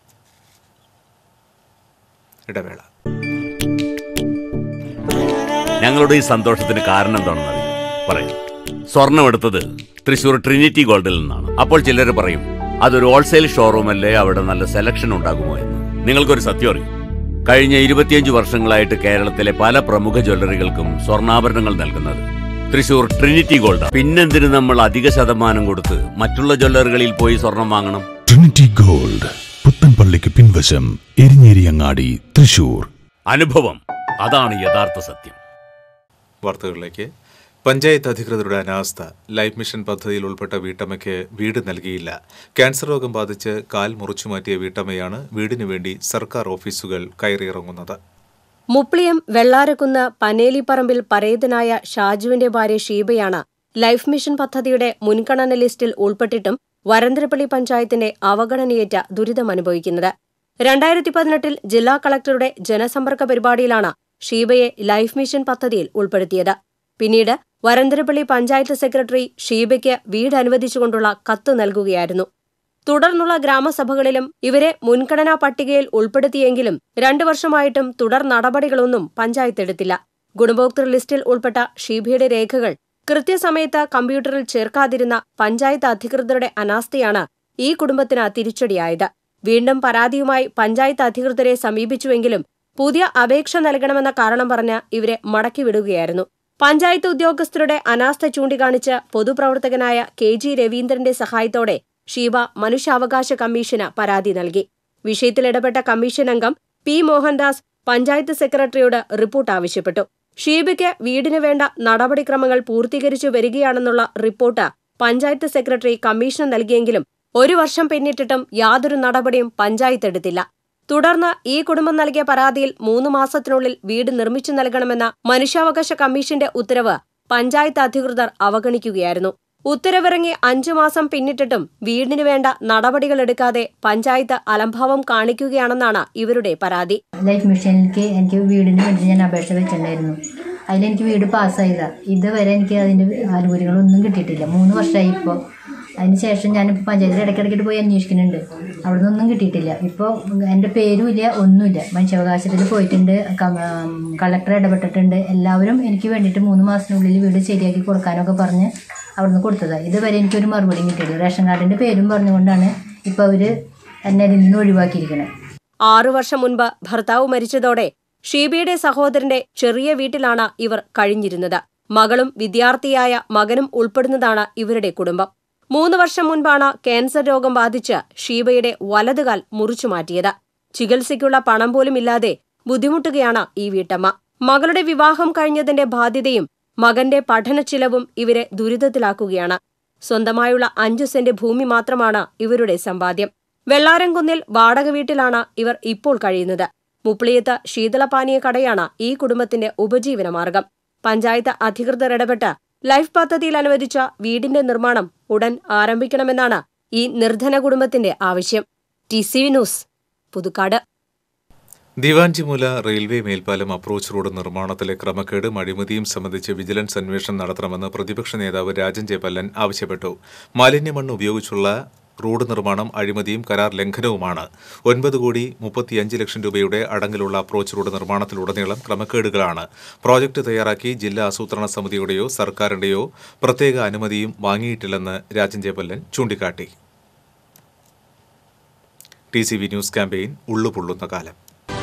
ഇടവേള ഞങ്ങളുടെ ഈ സന്തോഷത്തിന് കാരണം എന്താണെന്ന് അറിയോ പറയും സ്വർണം എടുത്തത് തൃശൂർ ട്രിനിറ്റി ഗോൾഡിൽ നിന്നാണ് അപ്പോൾ ചിലർ പറയും അതൊരു ഹോൾസെയിൽ ഷോറൂം അല്ലേ അവിടെ നല്ല സെലക്ഷൻ ഉണ്ടാകുമോ എന്ന് നിങ്ങൾക്കൊരു സത്യം അറിയും കഴിഞ്ഞ ഇരുപത്തിയഞ്ച് വർഷങ്ങളായിട്ട് കേരളത്തിലെ പല പ്രമുഖ ജ്വല്ലറികൾക്കും സ്വർണ്ണാഭരണങ്ങൾ നൽകുന്നത് തൃശൂർ ട്രിനിറ്റി ഗോൾഡ് പിന്നെന്തിന് നമ്മൾ അധിക ശതമാനം കൊടുത്ത് മറ്റുള്ള ജ്വല്ലറികളിൽ പോയി സ്വർണം വാങ്ങണം ട്രിനിറ്റി ഗോൾഡ് പുത്തൻപള്ളിക്ക് പിൻവശം എരിഞ്ഞേരിയങ്ങാടി തൃശൂർ അനുഭവം അതാണ് യഥാർത്ഥ സത്യം വാർത്തകളിലേക്ക് പഞ്ചായത്ത് അധികൃതരുടെ അനാസ്ഥ ലൈഫ് മിഷൻ പദ്ധതിയിൽ ഉൾപ്പെട്ട വീട്ടമ്മയ്ക്ക് വീട് നൽകിയില്ല ക്യാൻസർ രോഗം ബാധിച്ച് കാൽ മുറിച്ചു മാറ്റിയ വീട്ടമ്മയാണ് വീടിനു വേണ്ടി സർക്കാർ ഓഫീസുകൾ കയറിയിറങ്ങുന്നത് മുപ്ലിയം വെള്ളാരക്കുന്ന് പനേലിപ്പറമ്പിൽ പരേതനായ ഷാജുവിന്റെ ഭാര്യ ഷീബയാണ് ലൈഫ് മിഷൻ പദ്ധതിയുടെ മുൻഗണന ലിസ്റ്റിൽ ഉൾപ്പെട്ടിട്ടും വരന്തരപ്പള്ളി പഞ്ചായത്തിന്റെ അവഗണനയേറ്റ ദുരിതമനുഭവിക്കുന്നത് രണ്ടായിരത്തി പതിനെട്ടിൽ ജില്ലാ കളക്ടറുടെ ജനസമ്പർക്ക പരിപാടിയിലാണ് ഷീബയെ ലൈഫ് മിഷൻ പദ്ധതിയിൽ ഉൾപ്പെടുത്തിയത് പിന്നീട് വരന്തരപ്പള്ളി പഞ്ചായത്ത് സെക്രട്ടറി ഷീബയ്ക്ക് വീട് അനുവദിച്ചുകൊണ്ടുള്ള കത്ത് നൽകുകയായിരുന്നു തുടർന്നുള്ള ഗ്രാമസഭകളിലും ഇവരെ മുൻഗണനാ പട്ടികയിൽ ഉൾപ്പെടുത്തിയെങ്കിലും രണ്ടു വർഷമായിട്ടും തുടർ നടപടികളൊന്നും പഞ്ചായത്ത് എടുത്തില്ല ഗുണഭോക്തൃ ലിസ്റ്റിൽ ഉൾപ്പെട്ട ഷീബയുടെ രേഖകൾ കൃത്യസമയത്ത് കമ്പ്യൂട്ടറിൽ ചേർക്കാതിരുന്ന പഞ്ചായത്ത് അധികൃതരുടെ അനാസ്ഥയാണ് ഈ കുടുംബത്തിന് തിരിച്ചടിയായത് വീണ്ടും പരാതിയുമായി പഞ്ചായത്ത് അധികൃതരെ സമീപിച്ചുവെങ്കിലും പുതിയ അപേക്ഷ നൽകണമെന്ന കാരണം പറഞ്ഞ് ഇവരെ മടക്കിവിടുകയായിരുന്നു പഞ്ചായത്ത് ഉദ്യോഗസ്ഥരുടെ അനാസ്ഥ ചൂണ്ടിക്കാണിച്ച് പൊതുപ്രവർത്തകനായ കെ ജി രവീന്ദ്രന്റെ സഹായത്തോടെ ഷീബ മനുഷ്യാവകാശ കമ്മീഷന് പരാതി നൽകി വിഷയത്തിൽ ഇടപെട്ട കമ്മീഷൻ അംഗം പി മോഹൻദാസ് പഞ്ചായത്ത് സെക്രട്ടറിയോട് റിപ്പോർട്ട് ആവശ്യപ്പെട്ടു ഷീബയ്ക്ക് വീടിന് വേണ്ട നടപടിക്രമങ്ങൾ പൂർത്തീകരിച്ചു വരികയാണെന്നുള്ള റിപ്പോർട്ട് പഞ്ചായത്ത് സെക്രട്ടറി കമ്മീഷന് നൽകിയെങ്കിലും ഒരു വർഷം പിന്നിട്ടിട്ടും യാതൊരു നടപടിയും പഞ്ചായത്ത് എടുത്തില്ല തുടർന്ന് ഈ കുടുംബം നൽകിയ പരാതിയിൽ മൂന്ന് മാസത്തിനുള്ളിൽ വീട് നിർമ്മിച്ചു നൽകണമെന്ന മനുഷ്യാവകാശ കമ്മീഷന്റെ ഉത്തരവ് പഞ്ചായത്ത് അധികൃതർ അവഗണിക്കുകയായിരുന്നു ഉത്തരവിറങ്ങി അഞ്ചു മാസം പിന്നിട്ടിട്ടും വീടിന് വേണ്ട നടപടികൾ എടുക്കാതെ പഞ്ചായത്ത് അലംഭാവം കാണിക്കുകയാണെന്നാണ് ഇവരുടെ പരാതി ലൈഫ് മിഷനിലേക്ക് എനിക്ക് വീടിന് വേണ്ടി ഞാൻ അപേക്ഷ വെച്ചിട്ടുണ്ടായിരുന്നു അതിലെനിക്ക് വീട് പാസ്സായതാ ഇതുവരെ എനിക്ക് അതിൻ്റെ ആനുകൂല്യങ്ങളൊന്നും കിട്ടിയിട്ടില്ല മൂന്ന് വർഷമായി ഇപ്പോൾ അതിന് ശേഷം ഞാനിപ്പോൾ പഞ്ചായത്തിൽ ഇടയ്ക്കിടയ്ക്കിട്ട് പോയി അന്വേഷിക്കുന്നുണ്ട് അവിടെ നിന്നൊന്നും കിട്ടിയിട്ടില്ല ഇപ്പോൾ എൻ്റെ പേരും ഇല്ല ഒന്നുമില്ല മനുഷ്യാവകാശത്തിൽ പോയിട്ടുണ്ട് കളക്ടർ ഇടപെട്ടിട്ടുണ്ട് എല്ലാവരും എനിക്ക് വേണ്ടിയിട്ട് മൂന്ന് മാസത്തിനുള്ളിൽ വീട് ശരിയാക്കി കൊടുക്കാനൊക്കെ പറഞ്ഞ് അവിടുന്ന് കൊടുത്തതാണ് ഇതുവരെ എനിക്കൊരു മറുപടിയും കിട്ടിയില്ല റേഷൻ കാർഡിൻ്റെ പേരും പറഞ്ഞുകൊണ്ടാണ് ഇപ്പോൾ അവർ എന്നെ അതിൽ നിന്ന് ഒഴിവാക്കിയിരിക്കുന്നത് ആറു വർഷം മുൻപ് ഭർത്താവ് മരിച്ചതോടെ ഷീബയുടെ സഹോദരന്റെ ചെറിയ വീട്ടിലാണ് ഇവർ കഴിഞ്ഞിരുന്നത് മകളും വിദ്യാർത്ഥിയായ മകനും ഉൾപ്പെടുന്നതാണ് ഇവരുടെ കുടുംബം മൂന്ന് വർഷം മുൻപാണ് ക്യാൻസർ രോഗം ബാധിച്ച് ഷീബയുടെ വലതുകാൽ മുറിച്ചു മാറ്റിയത് ചികിത്സയ്ക്കുള്ള പണം പോലും ഇല്ലാതെ ബുദ്ധിമുട്ടുകയാണ് ഈ വീട്ടമ്മ മകളുടെ വിവാഹം കഴിഞ്ഞതിന്റെ ബാധ്യതയും മകന്റെ പഠനച്ചിലവും ഇവരെ ദുരിതത്തിലാക്കുകയാണ് സ്വന്തമായുള്ള അഞ്ചു സെന്റ് ഭൂമി മാത്രമാണ് ഇവരുടെ സമ്പാദ്യം വെള്ളാരംകുന്നിൽ വാടക വീട്ടിലാണ് ഇവർ ഇപ്പോൾ കഴിയുന്നത് മുപ്ലിയത്ത് ശീതളപാനീയ കടയാണ് ഈ കുടുംബത്തിന്റെ ഉപജീവനമാർഗം പഞ്ചായത്ത് അധികൃതർ ഇടപെട്ട് ലൈഫ് പദ്ധതിയിൽ അനുവദിച്ച വീടിന്റെ നിർമ്മാണം ഉടൻ ആരംഭിക്കണമെന്നാണ് ഈ നിർധന കുടുംബത്തിന്റെ ആവശ്യം T C V news Puthukkad Divanjimoola railway മേൽപ്പാലം അപ്രോച്ച് റോഡ് നിർമ്മാണത്തിലെ ക്രമക്കേടും അഴിമതിയും സംബന്ധിച്ച് വിജിലൻസ് അന്വേഷണം നടത്തണമെന്ന് പ്രതിപക്ഷ നേതാവ് രാജൻ ജയപല്ലൻ ആവശ്യപ്പെട്ടു മാലിന്യമണ്ണ് ഉപയോഗിച്ചുള്ള റോഡ് നിർമ്മാണം അഴിമതിയും കരാർ ലംഘനവുമാണ് ഒൻപത് കോടി മുപ്പത്തിയഞ്ച് ലക്ഷം രൂപയുടെ അടങ്ങിലുള്ള അപ്രോച്ച് റോഡ് നിർമ്മാണത്തിലുടനീളം ക്രമക്കേടുകളാണ് പ്രോജക്ട് തയ്യാറാക്കി ജില്ലാ ആസൂത്രണ സമിതിയുടെയോ സർക്കാരിന്റെയോ പ്രത്യേക അനുമതിയും വാങ്ങിയിട്ടില്ലെന്ന് രാജൻ ജയപല്ലൻ ചൂണ്ടിക്കാട്ടി T C V news campaign ഉള്ളുപൊള്ളുന്ന കാലം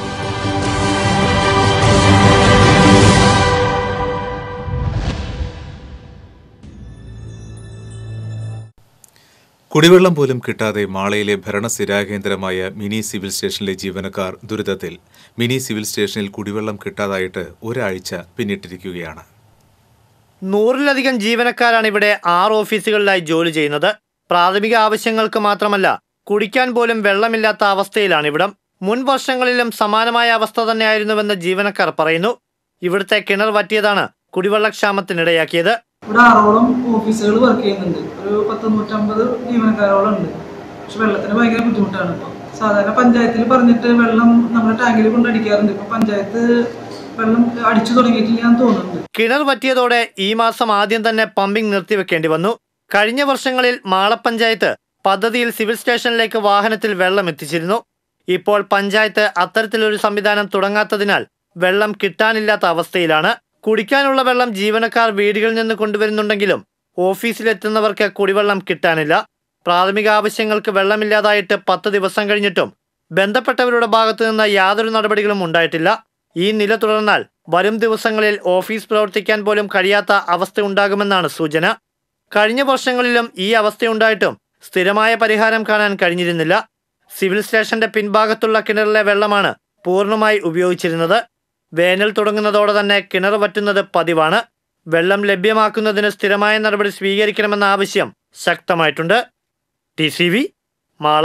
കുടിവെള്ളം പോലും കിട്ടാതെ മാളയിലെ ഭരണസ്ഥിരാകേന്ദ്രമായ മിനി സിവിൽ സ്റ്റേഷനിലെ ജീവനക്കാർ ദുരിതത്തിൽ മിനി സിവിൽ സ്റ്റേഷനിൽ കുടിവെള്ളം കിട്ടാതായിട്ട് ഒരാഴ്ച പിന്നിട്ടിരിക്കുകയാണ് നൂറിലധികം ജീവനക്കാരാണ് ഇവിടെ ആറ് ഓഫീസുകളിലായി ജോലി ചെയ്യുന്നത് പ്രാഥമിക ആവശ്യങ്ങൾക്ക് മാത്രമല്ല കുടിക്കാൻ പോലും വെള്ളമില്ലാത്ത അവസ്ഥയിലാണ് ഇവിടം മുൻ വർഷങ്ങളിലും സമാനമായ അവസ്ഥ തന്നെയായിരുന്നുവെന്ന് ജീവനക്കാർ പറയുന്നു ഇവിടുത്തെ കിണർ വറ്റിയതാണ് കുടിവെള്ളക്ഷാമത്തിനിടയാക്കിയത് ഇവിടെ ആറോളം ഓഫീസുകൾ വർക്ക് ചെയ്യുന്നുണ്ട് ഒരു പത്ത് നൂറ്റമ്പത് ജീവനക്കാരോളം ഉണ്ട് പക്ഷെ വെള്ളത്തിന് ഭയങ്കര ബുദ്ധിമുട്ടാണ് ഇപ്പോൾ സാധാരണ പഞ്ചായത്തിൽ പറഞ്ഞിട്ട് വെള്ളം നമ്മുടെ ടാങ്കിൽ കൊണ്ട് അടിക്കാറുണ്ട് ഇപ്പൊ പഞ്ചായത്ത് വെള്ളം അടിച്ചു തുടങ്ങിയിട്ടില്ല തോന്നുന്നുണ്ട് കിണർ വറ്റിയതോടെ ഈ മാസം ആദ്യം തന്നെ പമ്പിംഗ് നിർത്തിവെക്കേണ്ടി വന്നു കഴിഞ്ഞ വർഷങ്ങളിൽ മാളപ്പഞ്ചായത്ത് പദ്ധതിയിൽ സിവിൽ സ്റ്റേഷനിലേക്ക് വാഹനത്തിൽ വെള്ളം എത്തിച്ചിരുന്നു ഇപ്പോൾ പഞ്ചായത്ത് അത്തരത്തിലൊരു സംവിധാനം തുടങ്ങാത്തതിനാൽ വെള്ളം കിട്ടാനില്ലാത്ത അവസ്ഥയിലാണ് കുടിക്കാനുള്ള വെള്ളം ജീവനക്കാർ വീടുകളിൽ നിന്ന് കൊണ്ടുവരുന്നുണ്ടെങ്കിലും ഓഫീസിലെത്തുന്നവർക്ക് കുടിവെള്ളം കിട്ടാനില്ല പ്രാഥമിക ആവശ്യങ്ങൾക്ക് വെള്ളമില്ലാതായിട്ട് പത്ത് ദിവസം കഴിഞ്ഞിട്ടും ബന്ധപ്പെട്ടവരുടെ ഭാഗത്തു നിന്ന് യാതൊരു നടപടികളും ഉണ്ടായിട്ടില്ല ഈ നില തുടർന്നാൽ വരും ദിവസങ്ങളിൽ ഓഫീസ് പ്രവർത്തിക്കാൻ പോലും കഴിയാത്ത അവസ്ഥ ഉണ്ടാകുമെന്നാണ് സൂചന കഴിഞ്ഞ വർഷങ്ങളിലും ഈ അവസ്ഥയുണ്ടായിട്ടും സ്ഥിരമായ പരിഹാരം കാണാൻ കഴിഞ്ഞിരുന്നില്ല സിവിൽ സ്റ്റേഷന്റെ പിൻഭാഗത്തുള്ള കിണറിലെ വെള്ളമാണ് പൂർണ്ണമായി ഉപയോഗിച്ചിരുന്നത് വേനൽ തുടങ്ങുന്നതോടെ തന്നെ കിണർ വറ്റുന്നത് പതിവാണ് വെള്ളം ലഭ്യമാക്കുന്നതിന് സ്ഥിരമായ നടപടി സ്വീകരിക്കണമെന്ന ആവശ്യം ശക്തമായിട്ടുണ്ട് ടി സി വി മാള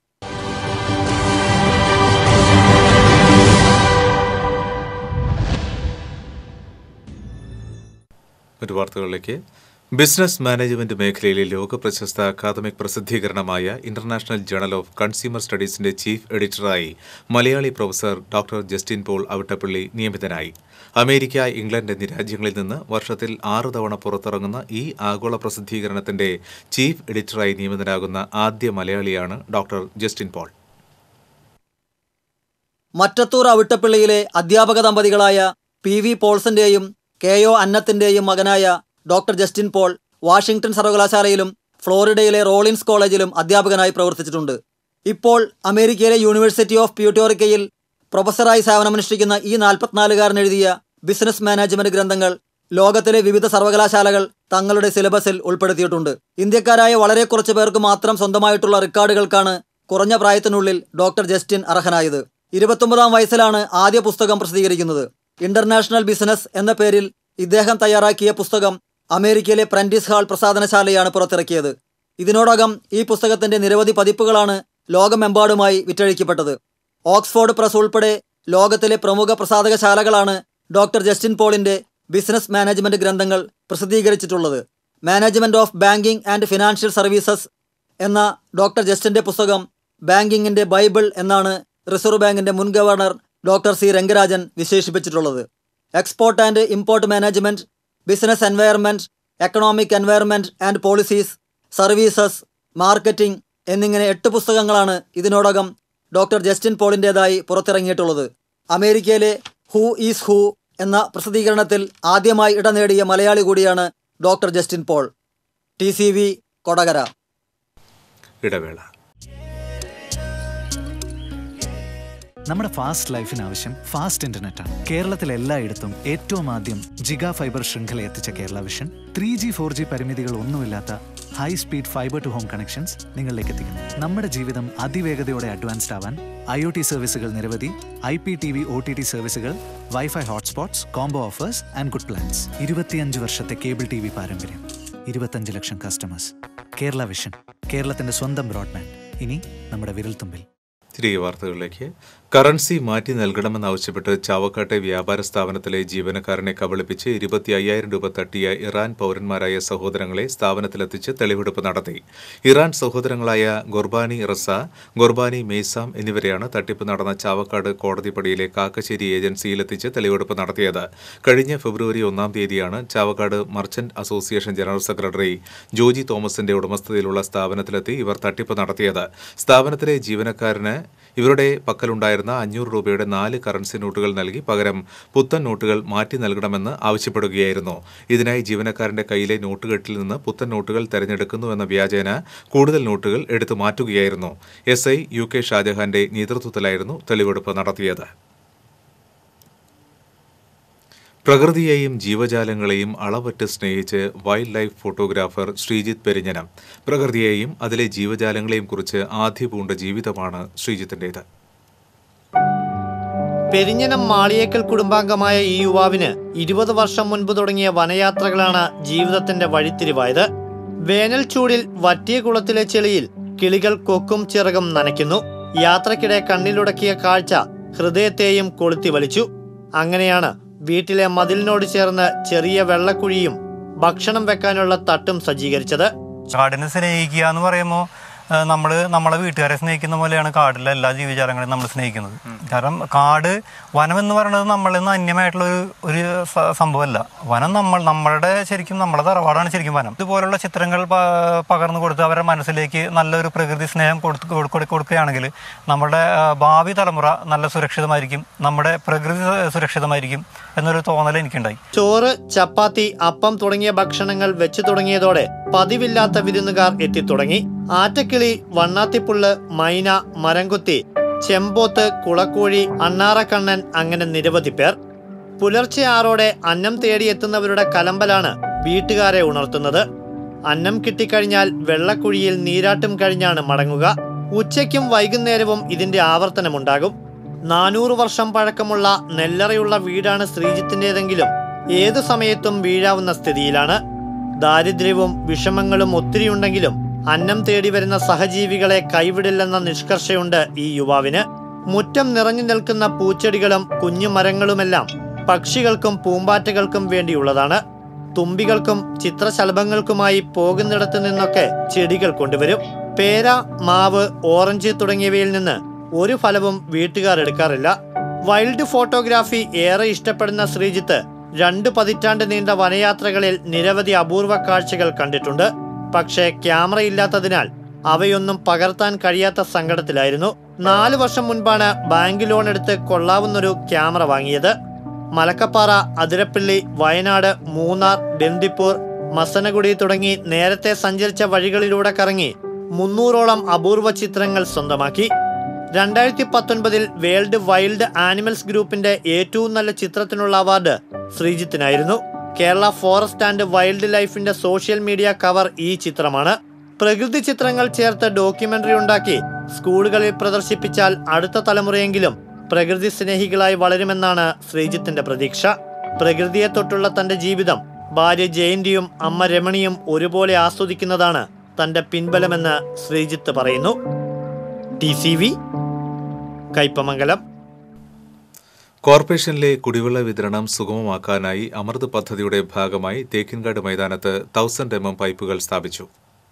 മറ്റു വാർത്തകളിലേക്ക് ബിസിനസ് മാനേജ്മെന്റ് മേഖലയിലെ ലോക പ്രശസ്ത അക്കാദമിക് പ്രസിദ്ധീകരണമായ ഇന്റർനാഷണൽ ജേണൽ ഓഫ് കൺസ്യൂമർ സ്റ്റഡീസിന്റെ ചീഫ് എഡിറ്ററായി മലയാളി professor doctor Justin Paul Avittappilly നിയമിതനായി അമേരിക്ക ഇംഗ്ലണ്ട് എന്നീ രാജ്യങ്ങളിൽ നിന്ന് വർഷത്തിൽ ആറ് തവണ പുറത്തിറങ്ങുന്ന ഈ ആഗോള പ്രസിദ്ധീകരണത്തിന്റെ ചീഫ് എഡിറ്ററായി നിയമിതനാകുന്ന ആദ്യ മലയാളിയാണ് ഡോക്ടർ ജസ്റ്റിൻ പോൾ മറ്റത്തൂർ അവിട്ടപ്പള്ളിയിലെ അധ്യാപക ദമ്പതികളായ പി വി പോൾസന്റെയും കെ ഒ അന്നത്തിന്റെയും മകനായ ഡോക്ടർ ജസ്റ്റിൻ പോൾ വാഷിംഗ്ടൺ സർവകലാശാലയിലും ഫ്ലോറിഡയിലെ റോളിൻസ് കോളേജിലും അധ്യാപകനായി പ്രവർത്തിച്ചിട്ടുണ്ട് ഇപ്പോൾ അമേരിക്കയിലെ യൂണിവേഴ്സിറ്റി ഓഫ് പ്യൂട്ടോറിക്കയിൽ പ്രൊഫസറായി സേവനമനുഷ്ഠിക്കുന്ന ഈ നാൽപ്പത്തിനാലുകാരൻ എഴുതിയ ബിസിനസ് മാനേജ്മെന്റ് ഗ്രന്ഥങ്ങൾ ലോകത്തിലെ വിവിധ സർവകലാശാലകൾ തങ്ങളുടെ സിലബസിൽ ഉൾപ്പെടുത്തിയിട്ടുണ്ട് ഇന്ത്യക്കാരായ വളരെ കുറച്ച് പേർക്ക് മാത്രം സ്വന്തമായിട്ടുള്ള റെക്കോർഡുകൾക്കാണ് കുറഞ്ഞ പ്രായത്തിനുള്ളിൽ ഡോക്ടർ ജസ്റ്റിൻ അർഹനായത് ഇരുപത്തൊമ്പതാം വയസ്സിലാണ് ആദ്യ പുസ്തകം പ്രസിദ്ധീകരിക്കുന്നത് ഇന്റർനാഷണൽ ബിസിനസ് എന്ന പേരിൽ ഇദ്ദേഹം തയ്യാറാക്കിയ പുസ്തകം അമേരിക്കയിലെ പ്രന്റിസ് ഹാൾ പ്രസാധനശാലയാണ് പുറത്തിറക്കിയത് ഇതിനോടകം ഈ പുസ്തകത്തിന്റെ നിരവധി പതിപ്പുകളാണ് ലോകമെമ്പാടുമായി വിറ്റഴിക്കപ്പെട്ടത് ഓക്സ്ഫോർഡ് പ്രസ് ഉൾപ്പെടെ ലോകത്തിലെ പ്രമുഖ പ്രസാധകശാലകളാണ് ഡോക്ടർ ജസ്റ്റിൻ പോളിന്റെ ബിസിനസ് മാനേജ്മെന്റ് ഗ്രന്ഥങ്ങൾ പ്രസിദ്ധീകരിച്ചിട്ടുള്ളത് management of banking and financial services എന്ന ഡോക്ടർ ജസ്റ്റിന്റെ പുസ്തകം ബാങ്കിങ്ങിന്റെ ബൈബിൾ എന്നാണ് റിസർവ് ബാങ്കിന്റെ മുൻ ഗവർണർ ഡോക്ടർ സി രംഗരാജൻ വിശേഷിപ്പിച്ചിട്ടുള്ളത് export and import management business environment economic environment and policies services marketing എന്നിങ്ങനെ എട്ട് പുസ്തകങ്ങളാണ് ഇതിനോടകം ഡോക്ടർ ജസ്റ്റിൻ പോളിൻ്റെതായി പുറത്തിറങ്ങിയിട്ടുള്ളത് അമേരിക്കയിലെ ഹൂ ഈസ് ഹൂ എന്ന പ്രസിദ്ധീകരണത്തിൽ ആദ്യമായി ഇടം നേടിയ മലയാളി കൂടിയാണ് doctor Justin Paul T C V Kodakara ഇടവേള നമ്മുടെ ഫാസ്റ്റ് ലൈഫിന് ആവശ്യം ഫാസ്റ്റ് ഇന്റർനെറ്റ് ആണ് കേരളത്തിൽ എല്ലായിടത്തും ഏറ്റവും ആദ്യം ജിഗ ഫൈബർ ശൃംഖല എത്തിച്ച Kerala vision three G four G പരിമിതികൾ ഒന്നുമില്ലാത്ത high speed fibre to home connections നിങ്ങളിലേക്ക് എത്തിക്കുന്നു നമ്മുടെ ജീവിതം അതിവേഗതയോടെ അഡ്വാൻസ്ഡ് ആവാൻ ഐ ഒ ടി സർവീസുകൾ നിരവധി I P T V O T T സർവീസുകൾ wifi hotspots combo offers and good plans ഇരുപത്തിയഞ്ച് വർഷത്തെ കേബിൾ ടി വി പാരമ്പര്യം ഇരുപത്തഞ്ച് ലക്ഷം കസ്റ്റമേഴ്സ് കേരള വിഷൻ കേരളത്തിന്റെ സ്വന്തം ബ്രോഡ്ബാൻഡ് ഇനി നമ്മുടെ വിരൽത്തുമ്പിൽ തിരികെ വാർത്തകളിലേക്ക് കറൻസി മാറ്റി നൽകണമെന്നാവശ്യപ്പെട്ട് ചാവക്കാട്ടെ വ്യാപാര സ്ഥാപനത്തിലെ ജീവനക്കാരനെ കബളിപ്പിച്ച് ഇരുപത്തി അയ്യായിരം രൂപ തട്ടിയ ഇറാൻ പൗരന്മാരായ സഹോദരങ്ങളെ സ്ഥാപനത്തിലെത്തിച്ച് തെളിവെടുപ്പ് നടത്തി ഇറാൻ സഹോദരങ്ങളായ ഗൊർബാനി റസ ഗൊർബാനി മെയ്സാം എന്നിവരെയാണ് തട്ടിപ്പ് നടന്ന ചാവക്കാട് കോടതിപ്പടിയിലെ കാക്കശ്ശേരി ഏജൻസിയിലെത്തിച്ച് തെളിവെടുപ്പ് നടത്തിയത് കഴിഞ്ഞ ഫെബ്രുവരി ഒന്നാം തീയതിയാണ് Chavakkad merchant association general secretary Joji തോമസിന്റെ ഉടമസ്ഥതയിലുള്ള സ്ഥാപനത്തിലെത്തി ഇവർ തട്ടിപ്പ് നടത്തിയത് സ്ഥാപനത്തിലെ ജീവനക്കാരന് ഇവരുടെ പക്കലുണ്ടായിരുന്ന അഞ്ഞൂറ് രൂപയുടെ നാല് കറൻസി നോട്ടുകൾ നൽകി പകരം പുത്തൻ നോട്ടുകൾ മാറ്റി നൽകണമെന്ന് ആവശ്യപ്പെടുകയായിരുന്നു ഇതിനായി ജീവനക്കാരന്റെ കയ്യിലെ നോട്ടുകെട്ടിൽ നിന്ന് പുത്തൻ നോട്ടുകൾ തെരഞ്ഞെടുക്കുന്നുവെന്ന വ്യാജേന കൂടുതൽ നോട്ടുകൾ എടുത്തു മാറ്റുകയായിരുന്നു എസ് ഐ യു കെ ഷാജഹാന്റെ നേതൃത്വത്തിലായിരുന്നു തെളിവെടുപ്പ് നടത്തിയത് പ്രകൃതിയെയും ജീവജാലങ്ങളെയും അളവറ്റ് സ്നേഹിച്ച് wildlife photographer Sreejith Perinjanam പ്രകൃതിയെയും അതിലെ ജീവജാലങ്ങളെയും കുറിച്ച് ആദ്യ പൂണ്ട ജീവിതമാണ് ശ്രീജിത്തിൻ്റെത് പെരിഞ്ഞനം മാളിയേക്കൽ കുടുംബാംഗമായ ഈ യുവാവിന് ഇരുപത് വർഷം മുൻപ് തുടങ്ങിയ വനയാത്രകളാണ് ജീവിതത്തിന്റെ വഴിത്തിരിവായത് വേനൽ ചൂടിൽ വറ്റിയ കുളത്തിലെ ചെളിയിൽ കിളികൾ കൊക്കും ചിറകും നനയ്ക്കുന്നു യാത്രക്കിടെ കണ്ണിലുടക്കിയ കാഴ്ച ഹൃദയത്തെയും കൊളുത്തി വലിച്ചു അങ്ങനെയാണ് വീട്ടിലെ മതിലിനോട് ചേർന്ന് ചെറിയ വെള്ളക്കുഴിയും ഭക്ഷണം വെക്കാനുള്ള തട്ടും സജ്ജീകരിച്ചത് കാടിനെ സ്നേഹിക്കുക എന്ന് പറയുമ്പോൾ നമ്മൾ നമ്മളെ വീട്ടുകാരെ സ്നേഹിക്കുന്ന പോലെയാണ് കാടിലെ എല്ലാ ജീവജാലങ്ങളെയും നമ്മൾ സ്നേഹിക്കുന്നത് കാരണം കാട് വനം എന്ന് പറയുന്നത് നമ്മളിൽ നിന്ന് അന്യമായിട്ടുള്ള ഒരു ഒരു സ- സംഭവമല്ല വനം നമ്മൾ നമ്മളുടെ ശരിക്കും നമ്മുടെ തറവാടാണ് ശരിക്കും വനം ഇതുപോലുള്ള ചിത്രങ്ങൾ പ- പകർന്നു കൊടുത്ത് അവരുടെ മനസ്സിലേക്ക് നല്ലൊരു പ്രകൃതി സ്നേഹം കൊടുത്ത് കൊടു- കൊടു- കൊടുക്കുകയാണെങ്കിൽ നമ്മുടെ ആ, ഭാവി തലമുറ നല്ല സുരക്ഷിതമായിരിക്കും നമ്മുടെ പ്രകൃതി സുരക്ഷിതമായിരിക്കും എന്നൊരു തോന്നൽ എനിക്കുണ്ടായി ചോറ് ചപ്പാത്തി അപ്പം തുടങ്ങിയ ഭക്ഷണങ്ങൾ വെച്ചു തുടങ്ങിയതോടെ പതിവില്ലാത്ത വിരുന്നുകാർ എത്തിത്തുടങ്ങി ആറ്റക്കിളി വണ്ണാത്തിപ്പുള്ള് മൈന മരംകുത്തി ചെമ്പോത്ത് കുളക്കോഴി അണ്ണാറക്കണ്ണൻ അങ്ങനെ നിരവധി പേർ പുലർച്ചെ ആറോടെ അന്നം തേടിയെത്തുന്നവരുടെ കലമ്പലാണ് വീട്ടുകാരെ ഉണർത്തുന്നത് അന്നം കിട്ടിക്കഴിഞ്ഞാൽ വെള്ളക്കുഴിയിൽ നീരാട്ടും കഴിഞ്ഞാണ് മടങ്ങുക ഉച്ചയ്ക്കും വൈകുന്നേരവും ഇതിന്റെ ആവർത്തനമുണ്ടാകും നാനൂറ് വർഷം പഴക്കമുള്ള നെല്ലറയുള്ള വീടാണ് ശ്രീജിത്തിൻ്റെതെങ്കിലും ഏതു സമയത്തും വീഴാവുന്ന സ്ഥിതിയിലാണ് ദാരിദ്ര്യവും വിഷമങ്ങളും ഒത്തിരിയുണ്ടെങ്കിലും അന്നം തേടി വരുന്ന സഹജീവികളെ കൈവിടില്ലെന്ന നിഷ്കർഷയുണ്ട് ഈ യുവാവിന് മുറ്റം നിറഞ്ഞു നിൽക്കുന്ന പൂച്ചെടികളും കുഞ്ഞു മരങ്ങളുമെല്ലാം പക്ഷികൾക്കും പൂമ്പാറ്റകൾക്കും വേണ്ടിയുള്ളതാണ് തുമ്പികൾക്കും ചിത്രശലഭങ്ങൾക്കുമായി പോകുന്നിടത്തു നിന്നൊക്കെ ചെടികൾ കൊണ്ടുവരും പേര മാവ് ഓറഞ്ച് തുടങ്ങിയവയിൽ നിന്ന് ഒരു ഫലവും വീട്ടുകാർ എടുക്കാറില്ല വൈൽഡ് ഫോട്ടോഗ്രാഫി ഏറെ ഇഷ്ടപ്പെടുന്ന ശ്രീജിത്ത് രണ്ട് പതിറ്റാണ്ട് നീണ്ട വനയാത്രകളിൽ നിരവധി അപൂർവ കാഴ്ചകൾ കണ്ടിട്ടുണ്ട് പക്ഷേ ക്യാമറ ഇല്ലാത്തതിനാൽ അവയൊന്നും പകർത്താൻ കഴിയാത്ത സങ്കടത്തിലായിരുന്നു നാലു വർഷം മുൻപാണ് ബാങ്ക് ലോൺ എടുത്ത് കൊള്ളാവുന്നൊരു ക്യാമറ വാങ്ങിയത് മലക്കപ്പാറ അതിരപ്പള്ളി വയനാട് മൂന്നാർ ബന്ദിപ്പൂർ മസനഗുഡി തുടങ്ങി നേരത്തെ സഞ്ചരിച്ച വഴികളിലൂടെ കറങ്ങി മുന്നൂറോളം അപൂർവ ചിത്രങ്ങൾ സ്വന്തമാക്കി രണ്ടായിരത്തി പത്തൊൻപതിൽ വേൾഡ് വൈൽഡ് ആനിമൽസ് ഗ്രൂപ്പിന്റെ ഏറ്റവും നല്ല ചിത്രത്തിനുള്ള അവാർഡ് ശ്രീജിത്തിനായിരുന്നു കേരള ഫോറസ്റ്റ് ആൻഡ് വൈൽഡ് ലൈഫിന്റെ സോഷ്യൽ മീഡിയ കവർ ഈ ചിത്രമാണ് പ്രകൃതി ചിത്രങ്ങൾ ചേർത്ത് ഡോക്യുമെന്ററി ഉണ്ടാക്കി സ്കൂളുകളിൽ പ്രദർശിപ്പിച്ചാൽ അടുത്ത തലമുറയെങ്കിലും പ്രകൃതി സ്നേഹികളായി വളരുമെന്നാണ് ശ്രീജിത്തിന്റെ പ്രതീക്ഷ പ്രകൃതിയെ തൊട്ടുള്ള തന്റെ ജീവിതം ഭാര്യ ജയന്തിയും അമ്മ രമണിയും ഒരുപോലെ ആസ്വദിക്കുന്നതാണ് തന്റെ പിൻബലമെന്ന് ശ്രീജിത്ത് പറയുന്നു ടി സി വി കയ്പമംഗലം കോർപ്പറേഷനിലെ കുടിവെള്ള വിതരണം സുഗമമാക്കാനായി അമൃത് പദ്ധതിയുടെ ഭാഗമായി തേക്കിൻകാട് മൈതാനത്ത് തൗസൻഡ് എം എം പൈപ്പുകൾ സ്ഥാപിച്ചു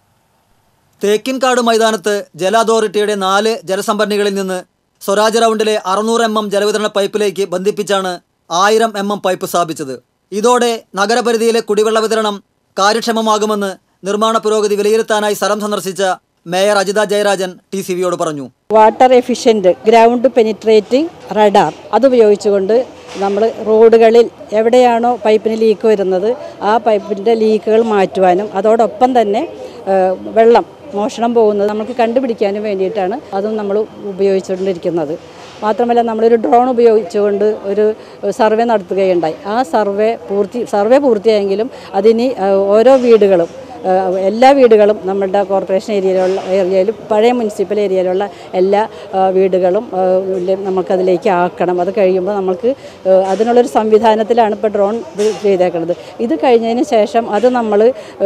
തേക്കിൻകാട് മൈതാനത്ത് ജല അതോറിറ്റിയുടെ നാല് ജലസംഭരണികളിൽ നിന്ന് സ്വരാജ് റൗണ്ടിലെ അറുന്നൂറ് എം എം ജലവിതരണ പൈപ്പിലേക്ക് ബന്ധിപ്പിച്ചാണ് ആയിരം എം എം പൈപ്പ് സ്ഥാപിച്ചത് ഇതോടെ നഗരപരിധിയിലെ കുടിവെള്ള വിതരണം കാര്യക്ഷമമാകുമെന്ന് നിർമ്മാണ പുരോഗതി വിലയിരുത്താനായി സ്ഥലം സന്ദർശിച്ച mayor Ajitha Jayarajan T C വിയോട് പറഞ്ഞു water efficient ground penetrating radar അതുപയോഗിച്ചുകൊണ്ട് നമ്മൾ റോഡുകളിൽ എവിടെയാണോ പൈപ്പിന് ലീക്ക് വരുന്നത് ആ പൈപ്പിൻ്റെ ലീക്കുകൾ മാറ്റുവാനും അതോടൊപ്പം തന്നെ ആ, വെള്ളം മോഷണം പോകുന്നത് നമുക്ക് കണ്ടുപിടിക്കാനും വേണ്ടിയിട്ടാണ് അതും നമ്മൾ ഉപയോഗിച്ചുകൊണ്ടിരിക്കുന്നത് മാത്രമല്ല നമ്മളൊരു ഡ്രോൺ ഉപയോഗിച്ചുകൊണ്ട് ഒരു സർവേ നടത്തുകയുണ്ടായി ആ സർവേ പൂർത്തി സർവേ പൂർത്തിയായെങ്കിലും അതിനി ആ, ഓരോ വീടുകളും ആ, എല്ലാ വീടുകളും നമ്മുടെ കോർപ്പറേഷൻ ഏരിയയിലുള്ള ഏരിയയിലും പഴയ മുനിസിപ്പൽ ഏരിയയിലുള്ള എല്ലാ ആ, വീടുകളും ആ, ല് നമുക്കതിലേക്ക് ആക്കണം അത് കഴിയുമ്പോൾ നമുക്ക് ആ, അതിനുള്ളൊരു സംവിധാനത്തിലാണ് ഇപ്പോൾ ഡ്രോൺ ഇത് ചെയ്തേക്കുന്നത് ഇത് കഴിഞ്ഞതിന് ശേഷം അത് നമ്മൾ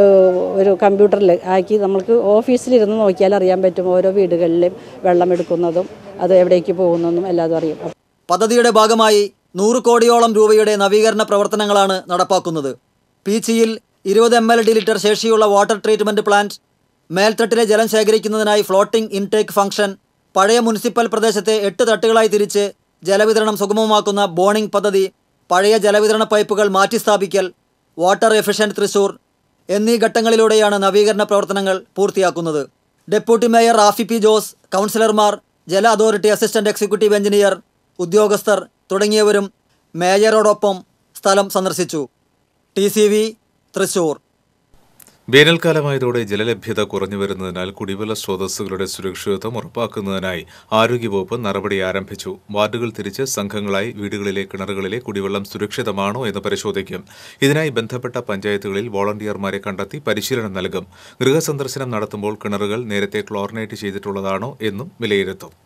ഒരു കമ്പ്യൂട്ടറിൽ ആക്കി നമുക്ക് ഓഫീസിലിരുന്ന് നോക്കിയാൽ അറിയാൻ പറ്റും ഓരോ വീടുകളിലും വെള്ളം എടുക്കുന്നതും അത് എവിടേക്ക് പോകുന്നതും എല്ലാതും അറിയും പദ്ധതിയുടെ ഭാഗമായി നൂറ് കോടിയോളം രൂപയുടെ നവീകരണ പ്രവർത്തനങ്ങളാണ് നടപ്പാക്കുന്നത് പീച്ചിയിൽ ഇരുപത് എം എൽ ഡി ലിറ്റർ ശേഷിയുള്ള വാട്ടർ ട്രീറ്റ്മെന്റ് പ്ലാന്റ് മേൽത്തട്ടിലെ ജലം ശേഖരിക്കുന്നതിനായി ഫ്ലോട്ടിംഗ് ഇൻടേക്ക് ഫംഗ്ഷൻ പഴയ മുനിസിപ്പൽ പ്രദേശത്തെ എട്ട് തട്ടുകളായി തിരിച്ച് ജലവിതരണം സുഗമമാക്കുന്ന ബോണിംഗ് പദ്ധതി പഴയ ജലവിതരണ പൈപ്പുകൾ മാറ്റിസ്ഥാപിക്കൽ വാട്ടർ എഫിഷ്യന്റ് തൃശൂർ എന്നീ ഘട്ടങ്ങളിലൂടെയാണ് നവീകരണ പ്രവർത്തനങ്ങൾ പൂർത്തിയാക്കുന്നത് deputy mayor Rafi P Jose കൗൺസിലർമാർ ജല അതോറിറ്റി അസിസ്റ്റന്റ് എക്സിക്യൂട്ടീവ് എഞ്ചിനീയർ ഉദ്യോഗസ്ഥർ തുടങ്ങിയവരും മേയറോടൊപ്പം സ്ഥലം സന്ദർശിച്ചു ടി സി വി തൃശൂർ വേനൽക്കാലമായതോടെ ജലലഭ്യത കുറഞ്ഞു വരുന്നതിനാൽ കുടിവെള്ള സ്രോതസ്സുകളുടെ സുരക്ഷിതത്വം ഉറപ്പാക്കുന്നതിനായി ആരോഗ്യവകുപ്പ് നടപടി ആരംഭിച്ചു വാർഡുകൾ തിരിച്ച് സംഘങ്ങളായി വീടുകളിലെ കിണറുകളിലെ കുടിവെള്ളം സുരക്ഷിതമാണോ എന്ന് പരിശോധിക്കും ഇതിനായി ബന്ധപ്പെട്ട പഞ്ചായത്തുകളിൽ വോളണ്ടിയർമാരെ കണ്ടെത്തി പരിശീലനം നൽകും ഗൃഹസന്ദർശനം നടത്തുമ്പോൾ കിണറുകൾ നേരത്തെ ക്ലോറിനേറ്റ് ചെയ്തിട്ടുള്ളതാണോ എന്നും വിലയിരുത്തും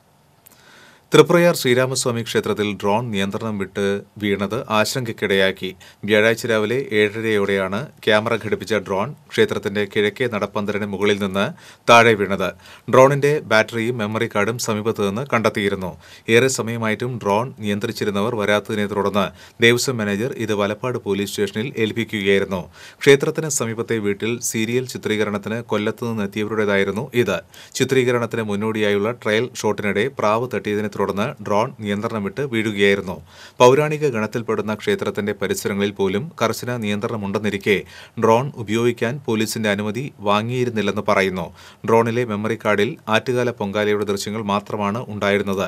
തൃപ്രയാർ ശ്രീരാമസ്വാമി ക്ഷേത്രത്തിൽ ഡ്രോൺ നിയന്ത്രണം വിട്ട് വീണത് ആശങ്കയ്ക്കിടയാക്കി വ്യാഴാഴ്ച രാവിലെ ഏഴരയോടെയാണ് ക്യാമറ ഘടിപ്പിച്ച ഡ്രോൺ ക്ഷേത്രത്തിന്റെ കിഴക്കേ നടപ്പന്തലിന് മുകളിൽ നിന്ന് താഴെ വീണത് ഡ്രോണിന്റെ ബാറ്ററിയും മെമ്മറി കാർഡും സമീപത്ത് നിന്ന് കണ്ടെത്തിയിരുന്നു ഏറെ സമയമായിട്ടും ഡ്രോൺ നിയന്ത്രിച്ചിരുന്നവർ വരാത്തതിനെ തുടർന്ന് ദേവസ്വം മാനേജർ ഇത് വലപ്പാട് പോലീസ് സ്റ്റേഷനിൽ ഏൽപ്പിക്കുകയായിരുന്നു ക്ഷേത്രത്തിന് സമീപത്തെ വീട്ടിൽ സീരിയൽ ചിത്രീകരണത്തിന് കൊല്ലത്ത് നിന്ന് എത്തിയവരുടേതായിരുന്നു ഇത് ചിത്രീകരണത്തിന് മുന്നോടിയായുള്ള ട്രയൽ ഷോട്ടിനിടെ പ്രാവ് തട്ടിയതിനെ തുടർന്ന് ഡ്രോൺ നിയന്ത്രണം വിട്ട് വീഴുകയായിരുന്നു പൗരാണിക ഗണത്തിൽപ്പെടുന്ന ക്ഷേത്രത്തിന്റെ പരിസരങ്ങളിൽ പോലും കർശന നിയന്ത്രണമുണ്ടെന്നിരിക്കെ ഡ്രോൺ ഉപയോഗിക്കാൻ പോലീസിന്റെ അനുമതി വാങ്ങിയിരുന്നില്ലെന്ന് പറയുന്നു ഡ്രോണിലെ മെമ്മറി കാർഡിൽ ആറ്റുകാല പൊങ്കാലയുടെ ദൃശ്യങ്ങൾ മാത്രമാണ് ഉണ്ടായിരുന്നത്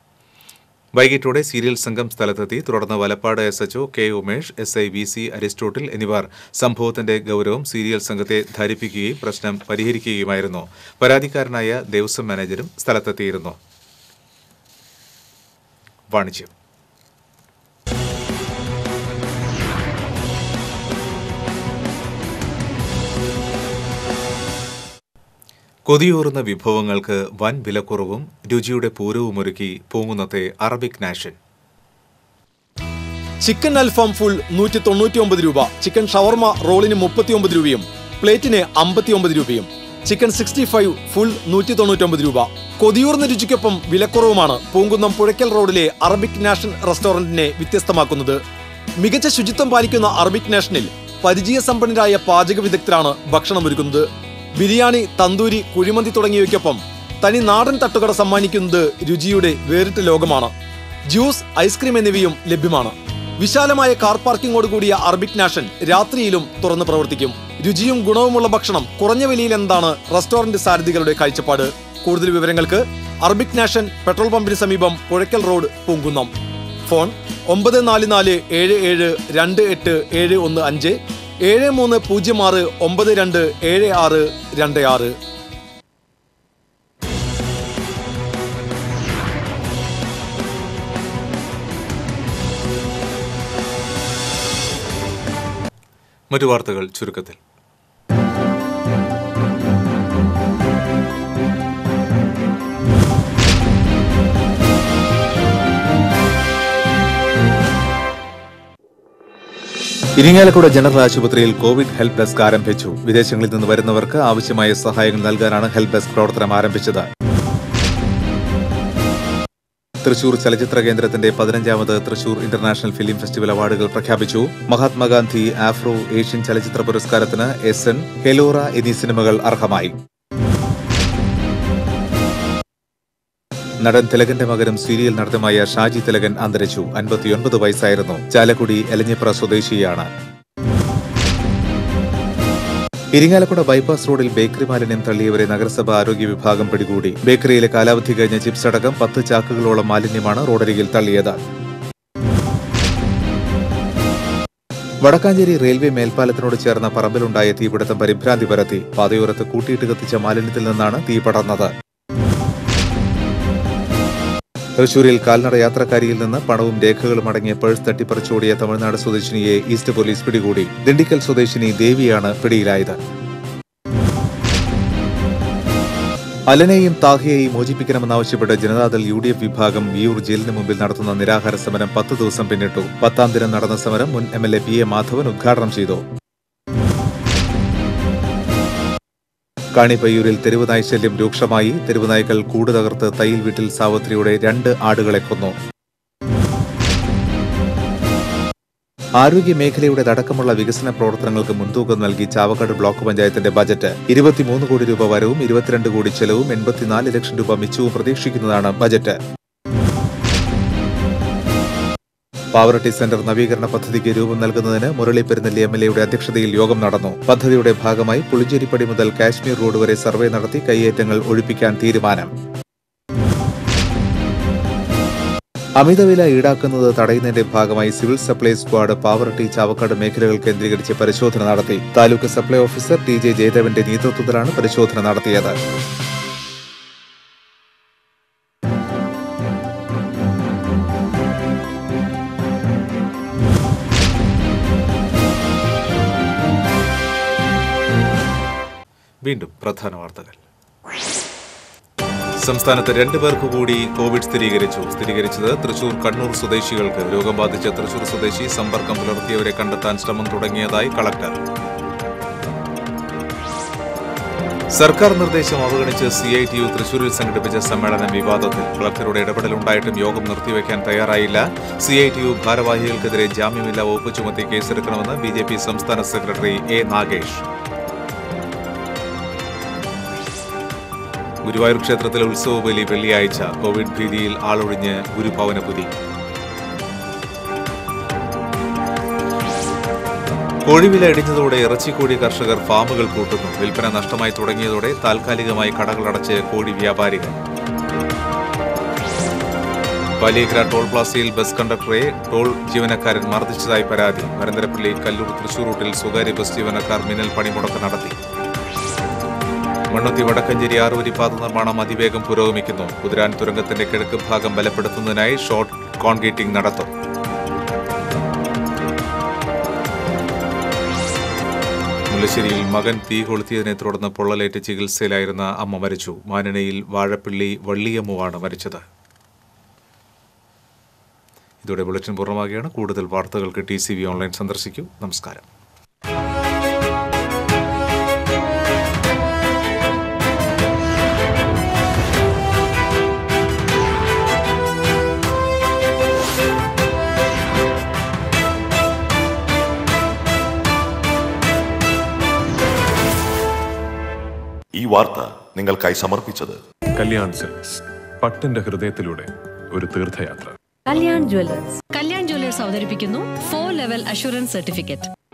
വൈകിട്ടോടെ സീരിയൽ സംഘം സ്ഥലത്തെത്തി തുടർന്ന് Valappad S H O K Umesh S I V C Aristotle എന്നിവർ സംഭവത്തിന്റെ ഗൗരവം സീരിയൽ സംഘത്തെ ധരിപ്പിക്കുകയും പ്രശ്നം പരിഹരിക്കുകയുമായിരുന്നു പരാതിക്കാരനായ ദേവസ്വം മാനേജരും സ്ഥലത്തെത്തിയിരുന്നു വാണിജ്യം കൊതിയൂറുന്ന വിഭവങ്ങൾക്ക് വൻ വിലക്കുറവും രുചിയുടെ പൂരവുമൊരുക്കി പൂങ്കുന്നത്തെ അറബിക് നാഷൻ ചിക്കൻ അൽഫാം ഫുൾ നൂറ്റി തൊണ്ണൂറ്റി ഒമ്പത് രൂപ ചിക്കൻ ഷവർമ റോളിന് മുപ്പത്തി ഒമ്പത് രൂപയും പ്ലേറ്റിന് അമ്പത്തി ഒമ്പത് രൂപയും ചിക്കൻ സിക്സ്റ്റി ഫൈവ് ഫുൾ നൂറ്റി തൊണ്ണൂറ്റൊമ്പത് രൂപ കൊതിയൂർന്ന രുചിക്കൊപ്പം വിലക്കുറവുമാണ് പൂങ്കുന്നം പുഴയ്ക്കൽ റോഡിലെ അറബിക് നാഷൻ റെസ്റ്റോറന്റിനെ വ്യത്യസ്തമാക്കുന്നത് മികച്ച ശുചിത്വം പാലിക്കുന്ന അറബിക് നാഷനിൽ പരിചയസമ്പന്നരായ പാചക വിദഗ്ധരാണ് ഭക്ഷണമൊരുക്കുന്നത് ബിരിയാണി തന്തൂരി കുഴിമന്തി തുടങ്ങിയവയ്ക്കൊപ്പം തനി നാടൻ തട്ടുകട സമ്മാനിക്കുന്നത് രുചിയുടെ വേറിട്ട ലോകമാണ് ജ്യൂസ് ഐസ്ക്രീം എന്നിവയും ലഭ്യമാണ് വിശാലമായ കാർ പാർക്കിങ്ങോട് കൂടിയ അറബിക് നാഷൻ രാത്രിയിലും തുറന്നു പ്രവർത്തിക്കും രുചിയും ഗുണവുമുള്ള ഭക്ഷണം കുറഞ്ഞ വിലയിൽ എന്താണ് റെസ്റ്റോറന്റ് സാരഥികളുടെ കാഴ്ചപ്പാട് കൂടുതൽ വിവരങ്ങൾക്ക് അറബിക് നാഷൻ പെട്രോൾ പമ്പിന് സമീപം പുഴയ്ക്കൽ റോഡ് പൂങ്കുന്നം ഫോൺ ഒമ്പത് നാല് നാല് ഏഴ് ഏഴ് രണ്ട് എട്ട് ഏഴ് ഒന്ന് അഞ്ച് ഏഴ് മൂന്ന് പൂജ്യം ആറ് ഒമ്പത് രണ്ട് ഏഴ് ആറ് രണ്ട് ആറ് മറ്റു വാർത്തകൾ ചുരുക്കത്തിൽ ഇരിങ്ങാലക്കുട ജനറൽ ആശുപത്രിയിൽ കോവിഡ് ഹെൽപ്പ് ഡെസ്ക് ആരംഭിച്ചു വിദേശങ്ങളിൽ നിന്ന് വരുന്നവർക്ക് ആവശ്യമായ സഹായങ്ങൾ നൽകാനാണ് ഹെൽപ്പ് ഡെസ്ക് പ്രവർത്തനം ആരംഭിച്ചത് തൃശൂർ ചലച്ചിത്ര കേന്ദ്രത്തിന്റെ പതിനഞ്ചാമത് തൃശൂർ ഇന്റർനാഷണൽ ഫിലിം ഫെസ്റ്റിവൽ അവാർഡുകൾ പ്രഖ്യാപിച്ചു മഹാത്മാഗാന്ധി ആഫ്രോ ഏഷ്യൻ ചലച്ചിത്ര പുരസ്കാരത്തിന് എസ് എൻ ഹെലോറ എന്നീ സിനിമകൾ അർഹമായി നടൻ തിലകന്റെ മകനും സീരിയൽ നടനുമായ ഷാജി തിലകൻ അന്തരിച്ചു അൻപത്തിയൊൻപത് വയസ്സായിരുന്നു ചാലക്കുടി എലഞ്ഞിപ്ര സ്വദേശിയാണ് ഇരിങ്ങാലക്കുട ബൈപ്പാസ് റോഡിൽ ബേക്കറി മാലിന്യം തള്ളിയവരെ നഗരസഭ ആരോഗ്യ വിഭാഗം പിടികൂടി ബേക്കറിയിലെ കാലാവധി കഴിഞ്ഞ ചിപ്സ് അടക്കം പത്ത് ചാക്കുകളോളം മാലിന്യമാണ് റോഡരികിൽ തള്ളിയത് വടക്കാഞ്ചേരി റെയിൽവേ മേൽപ്പാലത്തിനോട് ചേർന്ന പറമ്പിലുണ്ടായ തീപിടുത്തം പരിഭ്രാന്തി പരത്തി പാതയോരത്ത് കൂട്ടിയിട്ട് കത്തിച്ച മാലിന്യത്തിൽ നിന്നാണ് തീ പടർന്നത് തൃശൂരിൽ കാൽനട യാത്രക്കാരിയിൽ നിന്ന് പണവും രേഖകളും അടങ്ങിയ പേഴ്സ് തട്ടിപ്പറിച്ചോടിയ തമിഴ്നാട് സ്വദേശിനിയെ ഈസ്റ്റ് പോലീസ് പിടികൂടി ദിണ്ടിക്കൽ സ്വദേശിനി ദേവിയാണ് പിടിയിലായത് അലനെയും താഹയെയും മോചിപ്പിക്കണമെന്നാവശ്യപ്പെട്ട് ജനതാദൾ യു ഡി എഫ് വിഭാഗം വിയൂർ ജയിലിന് മുമ്പിൽ നടത്തുന്ന നിരാഹാര സമരം പത്ത് ദിവസം പിന്നിട്ടു പത്താം ദിനം നടന്ന സമരം മുൻ M L A P A Madhavan ഉദ്ഘാടനം ചെയ്തു കാണിപ്പയ്യൂരിൽ തെരുവ് നായ്ശല്യം രൂക്ഷമായി തെരുവ് നായ്ക്കൾ കൂട് തകർത്ത് തയ്യിൽ വീട്ടിൽ സാവത്രിയുടെ രണ്ട് ആടുകളെ കൊന്നു ആരോഗ്യ മേഖലയുടെ അടക്കമുള്ള വികസന പ്രവർത്തനങ്ങൾക്ക് മുൻതൂക്കം നൽകി ചാവക്കാട് ബ്ലോക്ക് പഞ്ചായത്തിന്റെ ബജറ്റ് ഇരുപത്തിമൂന്ന് കോടി രൂപ വരവും ഇരുപത്തിരണ്ട് കോടി ചെലവും എൺപത്തിനാല് ലക്ഷം രൂപ മിച്ചവും പ്രതീക്ഷിക്കുന്നതാണ് ബജറ്റ് പാവറട്ടി സെന്റർ നവീകരണ പദ്ധതിക്ക് രൂപം നൽകുന്നതിന് മുരളി പെരുന്നെല്ലി എം എൽ എയുടെ അധ്യക്ഷതയിൽ യോഗം നടന്നു പദ്ധതിയുടെ ഭാഗമായി പുളിഞ്ചേരിപ്പടി മുതൽ കാശ്മീർ റോഡ് വരെ സർവേ നടത്തി കയ്യേറ്റങ്ങൾ ഒഴിപ്പിക്കാൻ തീരുമാനം അമിതവില ഈടാക്കുന്നത് തടയുന്നതിന്റെ ഭാഗമായി civil supply squad Pavaratty Chavakkad മേഖലകൾ കേന്ദ്രീകരിച്ച് പരിശോധന നടത്തി taluk supply officer T J ജയദേവന്റെ നേതൃത്വത്തിലാണ് പരിശോധന നടത്തിയത് വീണ്ടും പ്രധാന വാർത്തകൾ സംസ്ഥാനത്ത് രണ്ടു പേർക്ക് കൂടി കോവിഡ് സ്ഥിരീകരിച്ചു സ്ഥിരീകരിച്ചത് തൃശൂർ കണ്ണൂർ സ്വദേശികൾക്ക് രോഗം ബാധിച്ച തൃശൂർ സ്വദേശി സമ്പർക്കം പുലർത്തിയവരെ കണ്ടെത്താൻ ശ്രമം തുടങ്ങിയതായി കളക്ടർ സർക്കാർ നിർദ്ദേശം അവഗണിച്ച് സി ഐ ടി യു തൃശൂരിൽ സംഘടിപ്പിച്ച സമ്മേളനം വിവാദത്തിൽ കളക്ടറുടെ ഇടപെടലുണ്ടായിട്ടും യോഗം നിർത്തിവെക്കാൻ തയ്യാറായില്ല സി ഐ ടി യു ഭാരവാഹികൾക്കെതിരെ ജാമ്യമില്ലാ വകുപ്പ് ചുമത്തി കേസെടുക്കണമെന്ന് ബി ജെ പി സംസ്ഥാന സെക്രട്ടറി എ നാഗേഷ് ഗുരുവായൂർ ക്ഷേത്രത്തിലെ ഉത്സവബലി വെള്ളിയാഴ്ച കോവിഡ് ഭീതിയിൽ ആളൊഴിഞ്ഞ് ഗുരുഭവനപുരി കോഴിവില ഇടിഞ്ഞതോടെ ഇറച്ചിക്കോഴി കർഷകർ ഫാമുകൾ പൂട്ടുന്നു വിൽപ്പന നഷ്ടമായി തുടങ്ങിയതോടെ താൽക്കാലികമായി കടകളടച്ച് കോഴി വ്യാപാരികൾ വലിയഗ്ര ടോൾ പ്ലാസയിൽ ബസ് കണ്ടക്ടറെ ടോൾ ജീവനക്കാരൻ മർദ്ദിച്ചതായി പരാതി മരന്തരപ്പള്ളി കല്ലൂർ തൃശൂർ റൂട്ടിൽ സ്വകാര്യ ബസ് ജീവനക്കാർ മിന്നൽ പണിമുടക്ക് നടത്തി മണ്ണുത്തി വടക്കഞ്ചേരി ആറുവരി പാത നിർമ്മാണം അതിവേഗം പുരോഗമിക്കുന്നു കുതിരാൻ തുരങ്കത്തിന്റെ കിഴക്ക് ഭാഗം ബലപ്പെടുത്തുന്നതിനായി ഷോർട്ട് കോൺക്രീറ്റിംഗ് നടത്തും മുല്ലശ്ശേരിയിൽ മകൻ തീ കൊളുത്തിയതിനെ തുടർന്ന് പൊള്ളലേറ്റ് ചികിത്സയിലായിരുന്ന അമ്മ മരിച്ചു മാനിനയിൽ വാഴപ്പിള്ളി വള്ളിയമ്മുവാണ് മരിച്ചത് ഇതോടെ ബുള്ളറ്റിൻ പൂർണ്ണമാകുകയാണ് കൂടുതൽ വാർത്തകൾക്ക് ടി സി വി ഓൺലൈൻ സന്ദർശിക്കൂ നമസ്കാരം ഈ വാർത്ത നിങ്ങൾക്കായി സമർപ്പിച്ചത് കല്യാൺ സിൽക്സ് പട്ടിന്റെ ഹൃദയത്തിലൂടെ ഒരു തീർത്ഥയാത്ര കല്യാൺ ജ്വല്ലേഴ്സ് കല്യാൺ ജ്വല്ലേഴ്സ് അവതരിപ്പിക്കുന്നു ഫോർ ലെവൽ അഷുറൻസ് സർട്ടിഫിക്കറ്റ്